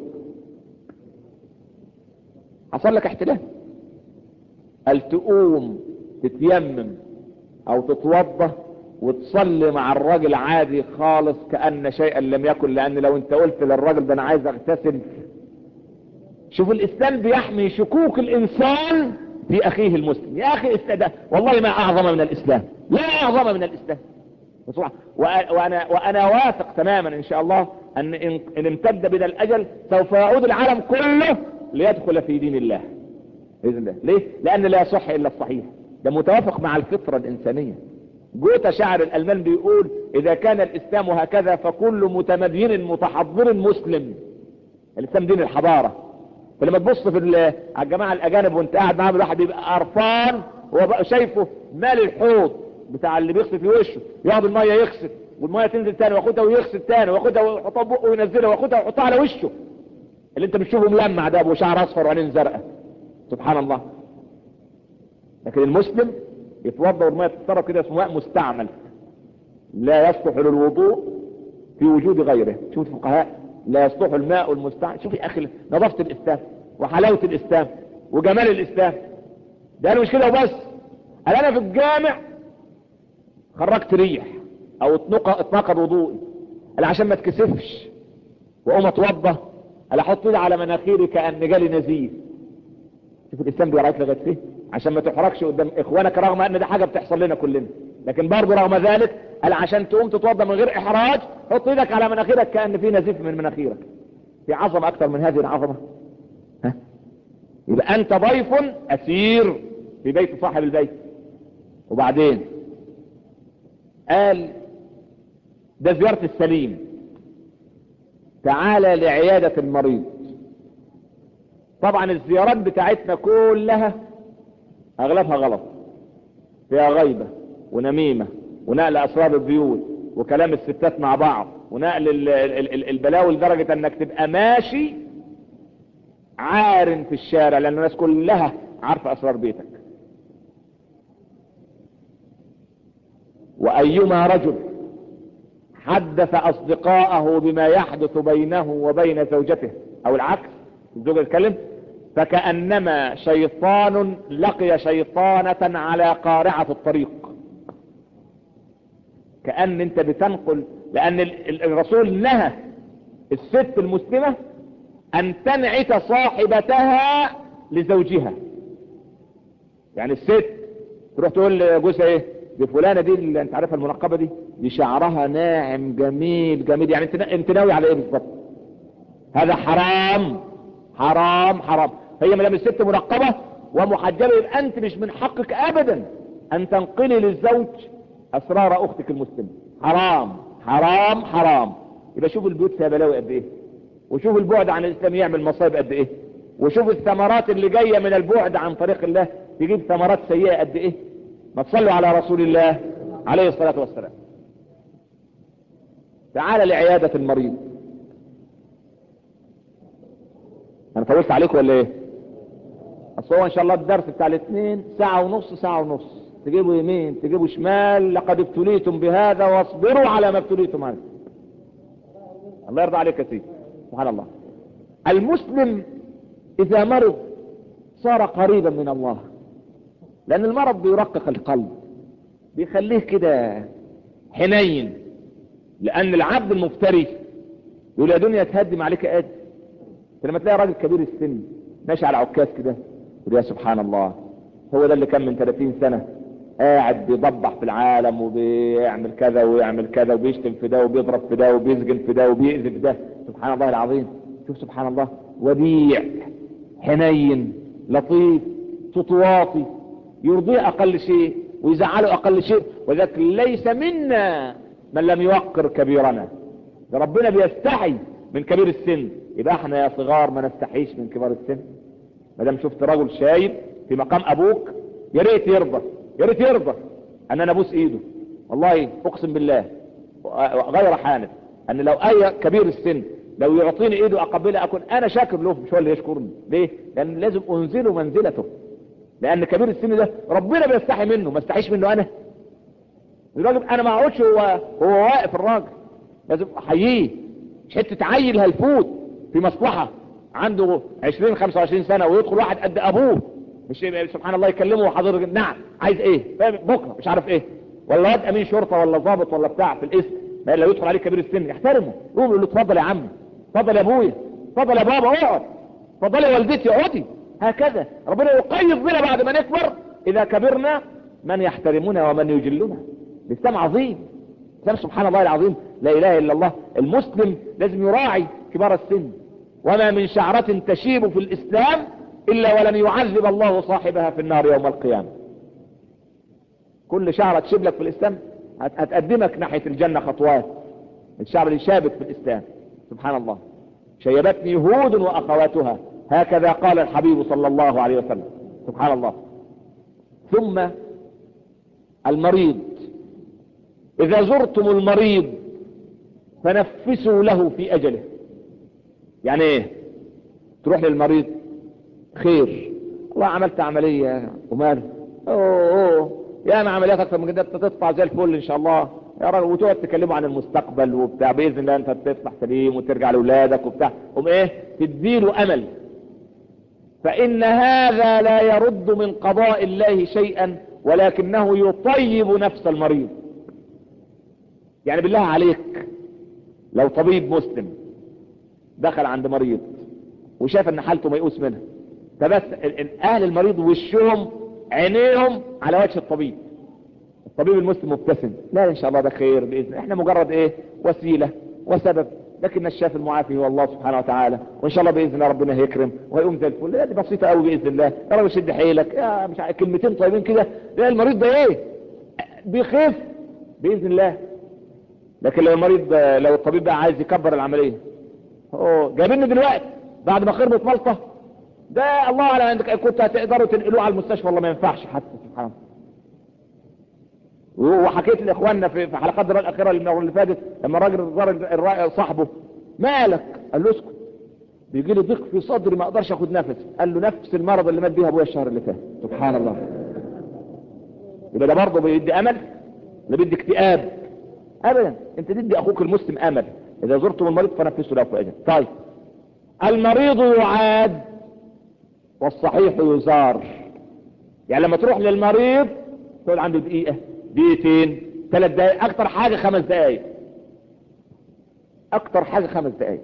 حصل لك احتلال قال تقوم تتيمم او تتوضى وتصلي مع الراجل عادي خالص كأن شيئا لم يكن لان لو انت قلت للراجل ده انا عايز اغتسل شوف الاسلام بيحمي شكوك الانسان في اخيه المسلم يا اخي استدى والله ما اعظم من الاسلام لا اعظم من الاسلام بصراحة. وانا وانا واثق تماما ان شاء الله ان ان إن امتد بنا الاجل سوف يعود العالم كله ليدخل في دين الله باذن الله ليه لان لا يصح الا الصحيح ده متوافق مع الفطره الانسانيه جوتا شاعر الالمان بيقول اذا كان الاسلام هكذا فكل متمدين متحضر مسلم الاسلام دين الحضاره فلما تبص في ال- على الجماعه الاجانب وانت قاعد معاهم الواحد بيبقى قرفان هو بقى شايفه مال الحوض بتاع اللي بيغسل في وشه ياخد الميه يغسل والميه تنزل تاني وياخدها ويغسل تاني وياخدها ويحطها في بقه وينزلها وياخدها ويحطها على وشه اللي انت بتشوفه ملمع ده ابو شعر اصفر وعينين زرقاء سبحان الله لكن المسلم يتوضا والميه تتصرف كده اسمه ماء مستعمل لا يصلح للوضوء في وجود غيره شوف الفقهاء لا يصلح الماء المستعمل شوف يا اخي نظافه الاسلام وحلاوه الاسلام وجمال الاسلام ده انا مش كده وبس قال انا في الجامع خرجت ريح او اتنق- اتنقض وضوئي قال عشان ما اتكسفش واقوم اتوضى قال احط ايدي على مناخيري كان جالي نزيف شوف الاسلام بيراعيك لغايه فين عشان ما تحرجش قدام اخوانك رغم ان ده حاجه بتحصل لنا كلنا لكن برضه رغم ذلك قال عشان تقوم تتوضى من غير احراج حط ايدك على مناخيرك كان في نزيف من مناخيرك في عظمه اكثر من هذه العظمه ها يبقى انت ضيف اسير في بيت صاحب البيت وبعدين قال ده زيارة السليم تعالى لعيادة المريض طبعا الزيارات بتاعتنا كلها اغلبها غلط فيها غيبة ونميمة ونقل اسرار البيوت وكلام الستات مع بعض ونقل ال- ال- ال- البلاوي لدرجة انك تبقى ماشي عار في الشارع لان الناس كلها عارفة اسرار بيتك وايما رجل حدث اصدقاءه بما يحدث بينه وبين زوجته او العكس الزوجة يتكلم فكأنما شيطان لقي شيطانة على قارعة الطريق كأن انت بتنقل لان ال- ال- الرسول نهى الست المسلمة ان تنعت صاحبتها لزوجها يعني الست تروح تقول لجوزها ايه دي فلانة دي اللي انت عارفها المنقبة دي دي شعرها ناعم جميل جميل يعني انت انت ناوي على ايه بالظبط هذا حرام حرام حرام هي ما دام الست منقبة ومحجبة يبقى انت مش من حقك ابدا ان تنقلي للزوج اسرار اختك المسلمة حرام حرام حرام يبقى شوف البيوت فيها بلاوي قد ايه وشوف البعد عن الاسلام يعمل مصايب قد ايه وشوف الثمرات اللي جاية من البعد عن طريق الله تجيب ثمرات سيئة قد ايه ما تصلوا على رسول الله عليه الصلاة والسلام تعال لعيادة المريض انا طولت عليكم ولا ايه اصل هو ان شاء الله الدرس بتاع الاثنين ساعة ونص ساعة ونص تجيبوا يمين تجيبوا شمال لقد ابتليتم بهذا واصبروا على ما ابتليتم عنه الله يرضى عليك يا سيدي سبحان الله المسلم اذا مرض صار قريبا من الله لان المرض بيرقق القلب بيخليه كده حنين لان العبد المفتري يقول يا دنيا تهدم عليك قد لما تلاقي راجل كبير السن ماشي على عكاز كده يقول يا سبحان الله هو ده اللي كان من 30 سنة قاعد بيضبح في العالم وبيعمل كذا ويعمل كذا وبيشتم في ده وبيضرب في ده وبيسجن في ده وبيأذي في ده سبحان الله العظيم شوف سبحان الله وديع حنين لطيف تطواطي يرضيه اقل شيء ويزعله اقل شيء وذلك ليس منا من لم يوقر كبيرنا ربنا بيستحي من كبير السن يبقى احنا يا صغار ما نستحيش من كبار السن ما دام شفت رجل شايب في مقام ابوك يا ريت يرضى يا ريت يرضى ان انا ابوس ايده والله اقسم بالله غير حانف ان لو اي كبير السن لو يعطيني ايده اقبلها اكون انا شاكر له مش هو اللي يشكرني ليه لان لازم انزله منزلته لان كبير السن ده ربنا بيستحي منه ما استحيش منه انا الراجل انا ما اقعدش هو هو واقف الراجل لازم احييه مش حته عيل هيفوت في مصلحه عنده 20 25 سنه ويدخل واحد قد ابوه مش سبحان الله يكلمه وحضرتك نعم عايز ايه فاهم بكره مش عارف ايه ولا واد امين شرطه ولا ضابط ولا بتاع في الاسم ما لو يدخل عليه كبير السن يحترمه يقوم يقول له اتفضل يا عم اتفضل يا ابويا اتفضل يا بابا اقعد اتفضل يا والدتي اقعدي هكذا ربنا يقيض بنا بعد ما نكبر اذا كبرنا من يحترمنا ومن يجلنا الاسلام عظيم الاسلام سبحان الله العظيم لا اله الا الله المسلم لازم يراعي كبار السن وما من شعرة تشيب في الاسلام الا ولن يعذب الله صاحبها في النار يوم القيامة كل شعرة تشيب لك في الاسلام هتقدمك ناحية الجنة خطوات الشعر اللي شابت في الاسلام سبحان الله شيبتني هود واخواتها هكذا قال الحبيب صلى الله عليه وسلم سبحان الله ثم المريض اذا زرتم المريض فنفسوا له في اجله يعني ايه تروح للمريض خير والله عملت عملية وماله اوه اوه يا ما عمليات اكتر من كده تطلع زي الفل ان شاء الله يا راجل وتقعد تكلموا عن المستقبل وبتاع باذن الله انت تطلع سليم وترجع لاولادك وبتاع قوم ايه تديله امل فان هذا لا يرد من قضاء الله شيئا ولكنه يطيب نفس المريض يعني بالله عليك لو طبيب مسلم دخل عند مريض وشاف ان حالته ميؤوس منها فبس اهل المريض وشهم عينيهم على وجه الطبيب الطبيب المسلم مبتسم لا ان شاء الله ده خير باذن احنا مجرد ايه وسيله وسبب لكن الشاف المعافي هو الله سبحانه وتعالى وان شاء الله باذن الله ربنا هيكرم وهيقوم زي الفل دي بسيطه قوي باذن الله يا رب شد حيلك يا مش عارف كلمتين طيبين كده لا المريض ده ايه بيخف باذن الله لكن لو المريض لو الطبيب بقى عايز يكبر العمليه اوه جايبيني دلوقتي بعد ما خربت ملطه ده الله على عندك كنت هتقدروا تنقلوه على المستشفى والله ما ينفعش حتى سبحان الله وحكيت لاخواننا في حلقات الدراسه الاخيره اللي فاتت لما الراجل زار صاحبه مالك قال له اسكت بيجي لي ضيق في صدري ما اقدرش اخد نفس قال له نفس المرض اللي مات بيها ابويا الشهر اللي فات سبحان الله يبقى ده برضه بيدي امل ولا بيدي اكتئاب ابدا انت تدي اخوك المسلم امل اذا زرتم المريض فنفسوا له في اجل طيب المريض يعاد والصحيح يزار يعني لما تروح للمريض تقول عنده دقيقة دقيقتين ثلاث دقائق اكتر حاجة خمس دقائق اكتر حاجة خمس دقائق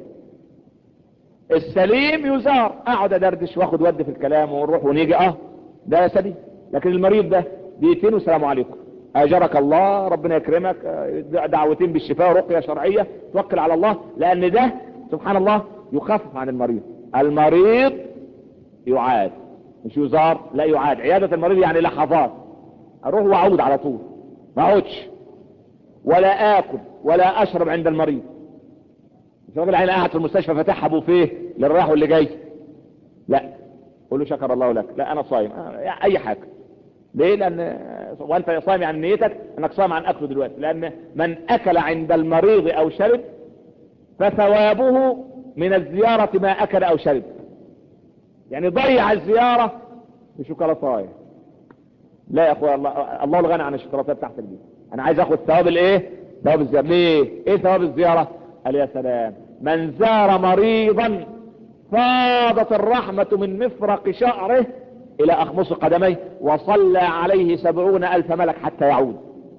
السليم يزار اقعد ادردش واخد ود في الكلام ونروح ونيجي اه ده سليم لكن المريض ده دقيقتين والسلام عليكم اجرك الله ربنا يكرمك دعوتين بالشفاء ورقية شرعية توكل على الله لان ده سبحان الله يخفف عن المريض المريض يعاد مش يزار لا يعاد عيادة المريض يعني لحظات اروح واعود على طول ما اقعدش ولا اكل ولا اشرب عند المريض مش راجل عين قاعد في المستشفى فاتحها بوفيه للراح واللي جاي لا قول له شكر الله لك لا انا صايم اي حاجة ليه لان وانت صايم عن نيتك انك صايم عن اكله دلوقتي لان من اكل عند المريض او شرب فثوابه من الزيارة ما اكل او شرب يعني ضيع الزيارة بشوكولاتايه لا يا اخويا الله الله الغني عن الشوكولاته بتاعتك دي انا عايز اخد ثواب الايه ثواب الزيارة ليه ايه ثواب الزيارة قال يا سلام من زار مريضا فاضت الرحمة من مفرق شعره الى اخمص قدميه وصلى عليه سبعون الف ملك حتى يعود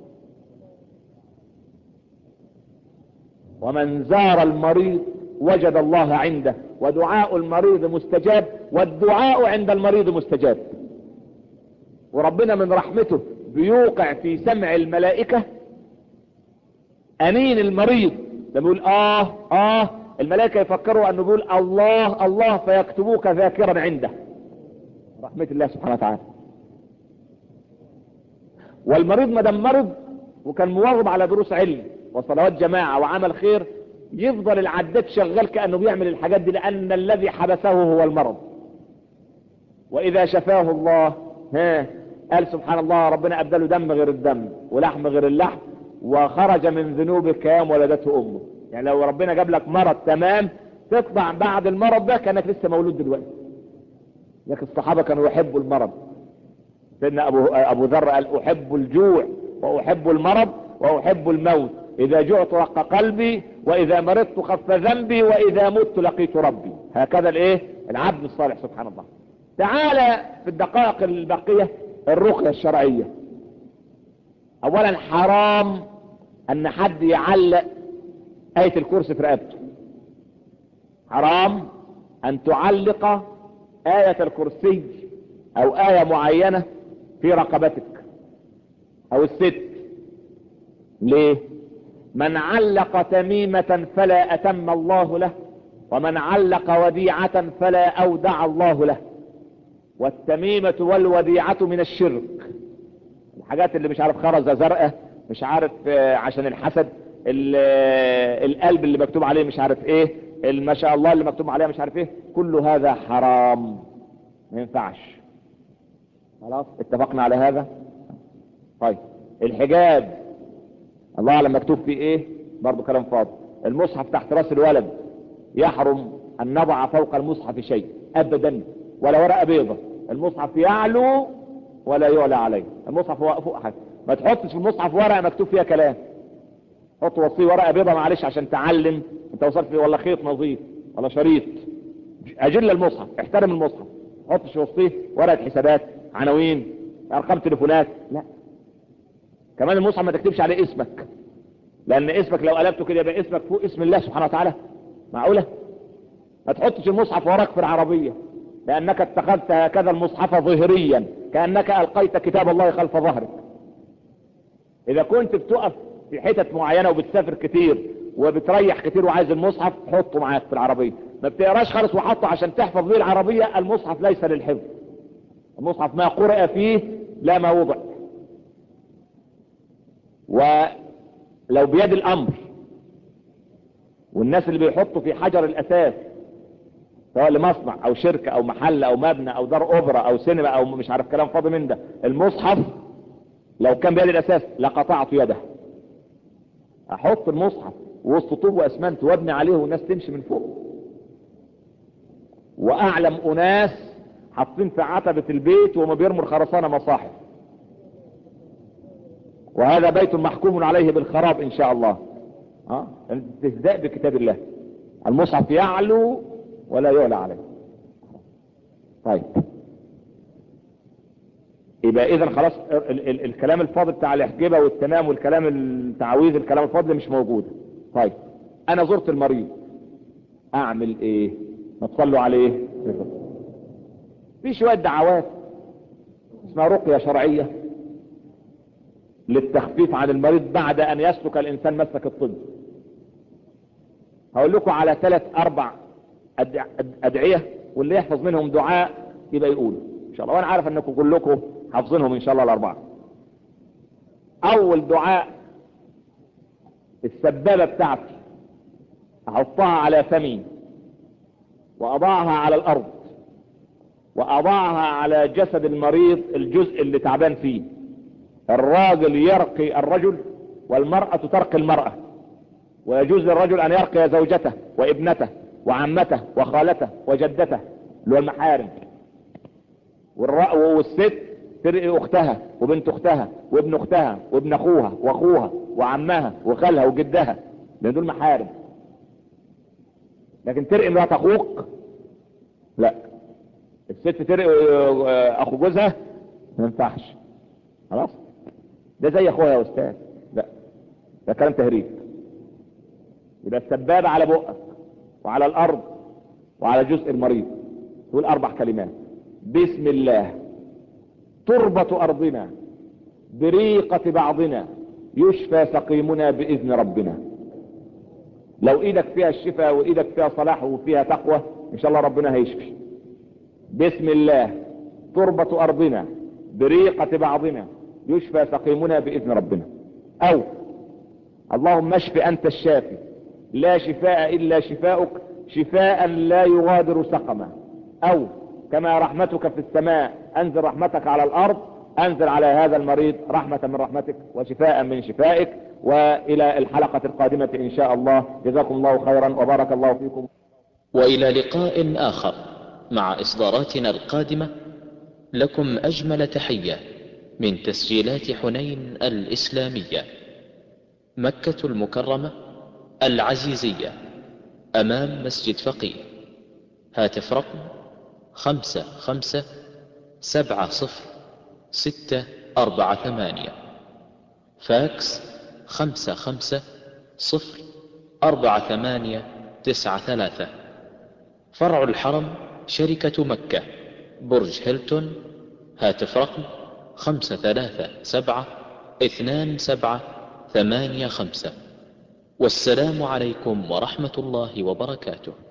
ومن زار المريض وجد الله عنده ودعاء المريض مستجاب والدعاء عند المريض مستجاب وربنا من رحمته بيوقع في سمع الملائكة أنين المريض لما يقول آه آه الملائكة يفكروا أنه بيقول الله الله فيكتبوك ذاكرا عنده رحمة الله سبحانه وتعالى والمريض ما دام مرض وكان مواظب على دروس علم وصلوات جماعة وعمل خير يفضل العداد شغال كأنه بيعمل الحاجات دي لأن الذي حبسه هو المرض وإذا شفاه الله ها قال سبحان الله ربنا أبدله دم غير الدم ولحم غير اللحم وخرج من ذنوبه كيام ولدته أمه يعني لو ربنا جاب لك مرض تمام تطلع بعد المرض ده كأنك لسه مولود دلوقتي لكن الصحابة كانوا يحبوا المرض سيدنا أبو, أبو ذر قال أحب الجوع وأحب المرض وأحب الموت إذا جعت رق قلبي وإذا مرضت خف ذنبي وإذا مت لقيت ربي هكذا الإيه العبد الصالح سبحان الله تعالى في الدقائق الباقية الرقية الشرعية أولا حرام أن حد يعلق آية الكرسي في رقبته حرام أن تعلق آية الكرسي أو آية معينة في رقبتك أو الست ليه من علق تميمة فلا أتم الله له ومن علق وديعة فلا أودع الله له والتميمة والوديعة من الشرك الحاجات اللي مش عارف خرزة زرقاء مش عارف عشان الحسد القلب اللي مكتوب عليه مش عارف ايه ما شاء الله اللي مكتوب عليه مش عارف ايه كل هذا حرام ما ينفعش خلاص اتفقنا على هذا طيب الحجاب الله اعلم مكتوب فيه ايه برضو كلام فاضي المصحف تحت راس الولد يحرم ان نضع فوق المصحف شيء ابدا ولا ورقه بيضة المصحف يعلو ولا يعلى عليه المصحف هو فوق حاجه ما تحطش في المصحف ورقه مكتوب فيها كلام حط وصيه ورقه بيضة معلش عشان تعلم انت وصلت فيه ولا خيط نظيف ولا شريط اجل المصحف احترم المصحف حطش وصيه ورقه حسابات عناوين ارقام تليفونات لا كمان المصحف ما تكتبش عليه اسمك لان اسمك لو قلبته كده يبقى اسمك فوق اسم الله سبحانه وتعالى معقولة ما تحطش المصحف وراك في العربية لانك اتخذت هكذا المصحف ظهريا كأنك القيت كتاب الله خلف ظهرك اذا كنت بتقف في حتت معينة وبتسافر كتير وبتريح كتير وعايز المصحف حطه معاك في العربية ما بتقراش خالص وحطه عشان تحفظ بيه العربية المصحف ليس للحفظ المصحف ما قرأ فيه لا ما وضع ولو بيد الامر والناس اللي بيحطوا في حجر الاساس سواء لمصنع او شركة او محل او مبنى او دار اوبرا او سينما او مش عارف كلام فاضي من ده المصحف لو كان بيد الاساس لقطعت يده احط المصحف وسط طوب واسمنت وابني عليه والناس تمشي من فوق واعلم اناس حاطين في عتبة البيت وما بيرموا الخرسانة مصاحف وهذا بيت محكوم عليه بالخراب ان شاء الله ها استهزاء بكتاب الله المصحف يعلو ولا يعلى عليه طيب يبقى اذا خلاص ال ال الكلام الفاضي بتاع الاحجبه والتمام والكلام التعويذ الكلام الفاضي مش موجود طيب انا زرت المريض اعمل ايه ما تصلوا عليه في شويه دعوات اسمها رقيه شرعيه للتخفيف عن المريض بعد ان يسلك الانسان مسلك الطب هقول لكم على ثلاث اربع ادعية واللي يحفظ منهم دعاء يبقى يقول ان شاء الله وانا عارف انكم كلكم حافظينهم ان شاء الله الاربعة اول دعاء السبابة بتاعتي احطها على فمي واضعها على الارض وأضعها على جسد المريض الجزء اللي تعبان فيه الراجل يرقي الرجل والمرأة ترقي المرأة ويجوز للرجل أن يرقي زوجته وابنته وعمته وخالته وجدته اللي هو المحارم والرأ والست ترقي اختها وبنت اختها وابن اختها وابن اخوها واخوها وعمها وخالها وجدها لان دول محارم لكن ترقي امرأة اخوك لا الست ترقي اخو جوزها ما ينفعش خلاص ده زي اخوها يا استاذ لا ده كلام تهريج يبقى السبابة على بقك وعلى الارض وعلى جزء المريض تقول اربع كلمات بسم الله تربة ارضنا بريقة بعضنا يشفى سقيمنا باذن ربنا لو ايدك فيها الشفاء وايدك فيها صلاح وفيها تقوى ان شاء الله ربنا هيشفي بسم الله تربة ارضنا بريقة بعضنا يشفى سقيمنا باذن ربنا او اللهم اشف انت الشافي لا شفاء الا شفاؤك شفاء لا يغادر سقما او كما رحمتك في السماء انزل رحمتك على الارض انزل على هذا المريض رحمة من رحمتك وشفاء من شفائك والى الحلقة القادمة ان شاء الله جزاكم الله خيرا وبارك الله فيكم والى لقاء اخر مع اصداراتنا القادمة لكم اجمل تحية من تسجيلات حنين الاسلامية مكة المكرمة العزيزية امام مسجد فقيه هاتف رقم خمسة خمسة سبعة صفر ستة أربعة ثمانية فاكس خمسة خمسة صفر أربعة ثمانية تسعة ثلاثة فرع الحرم شركة مكة برج هيلتون هاتف رقم خمسة ثلاثة سبعة اثنان سبعة ثمانية خمسة والسلام عليكم ورحمة الله وبركاته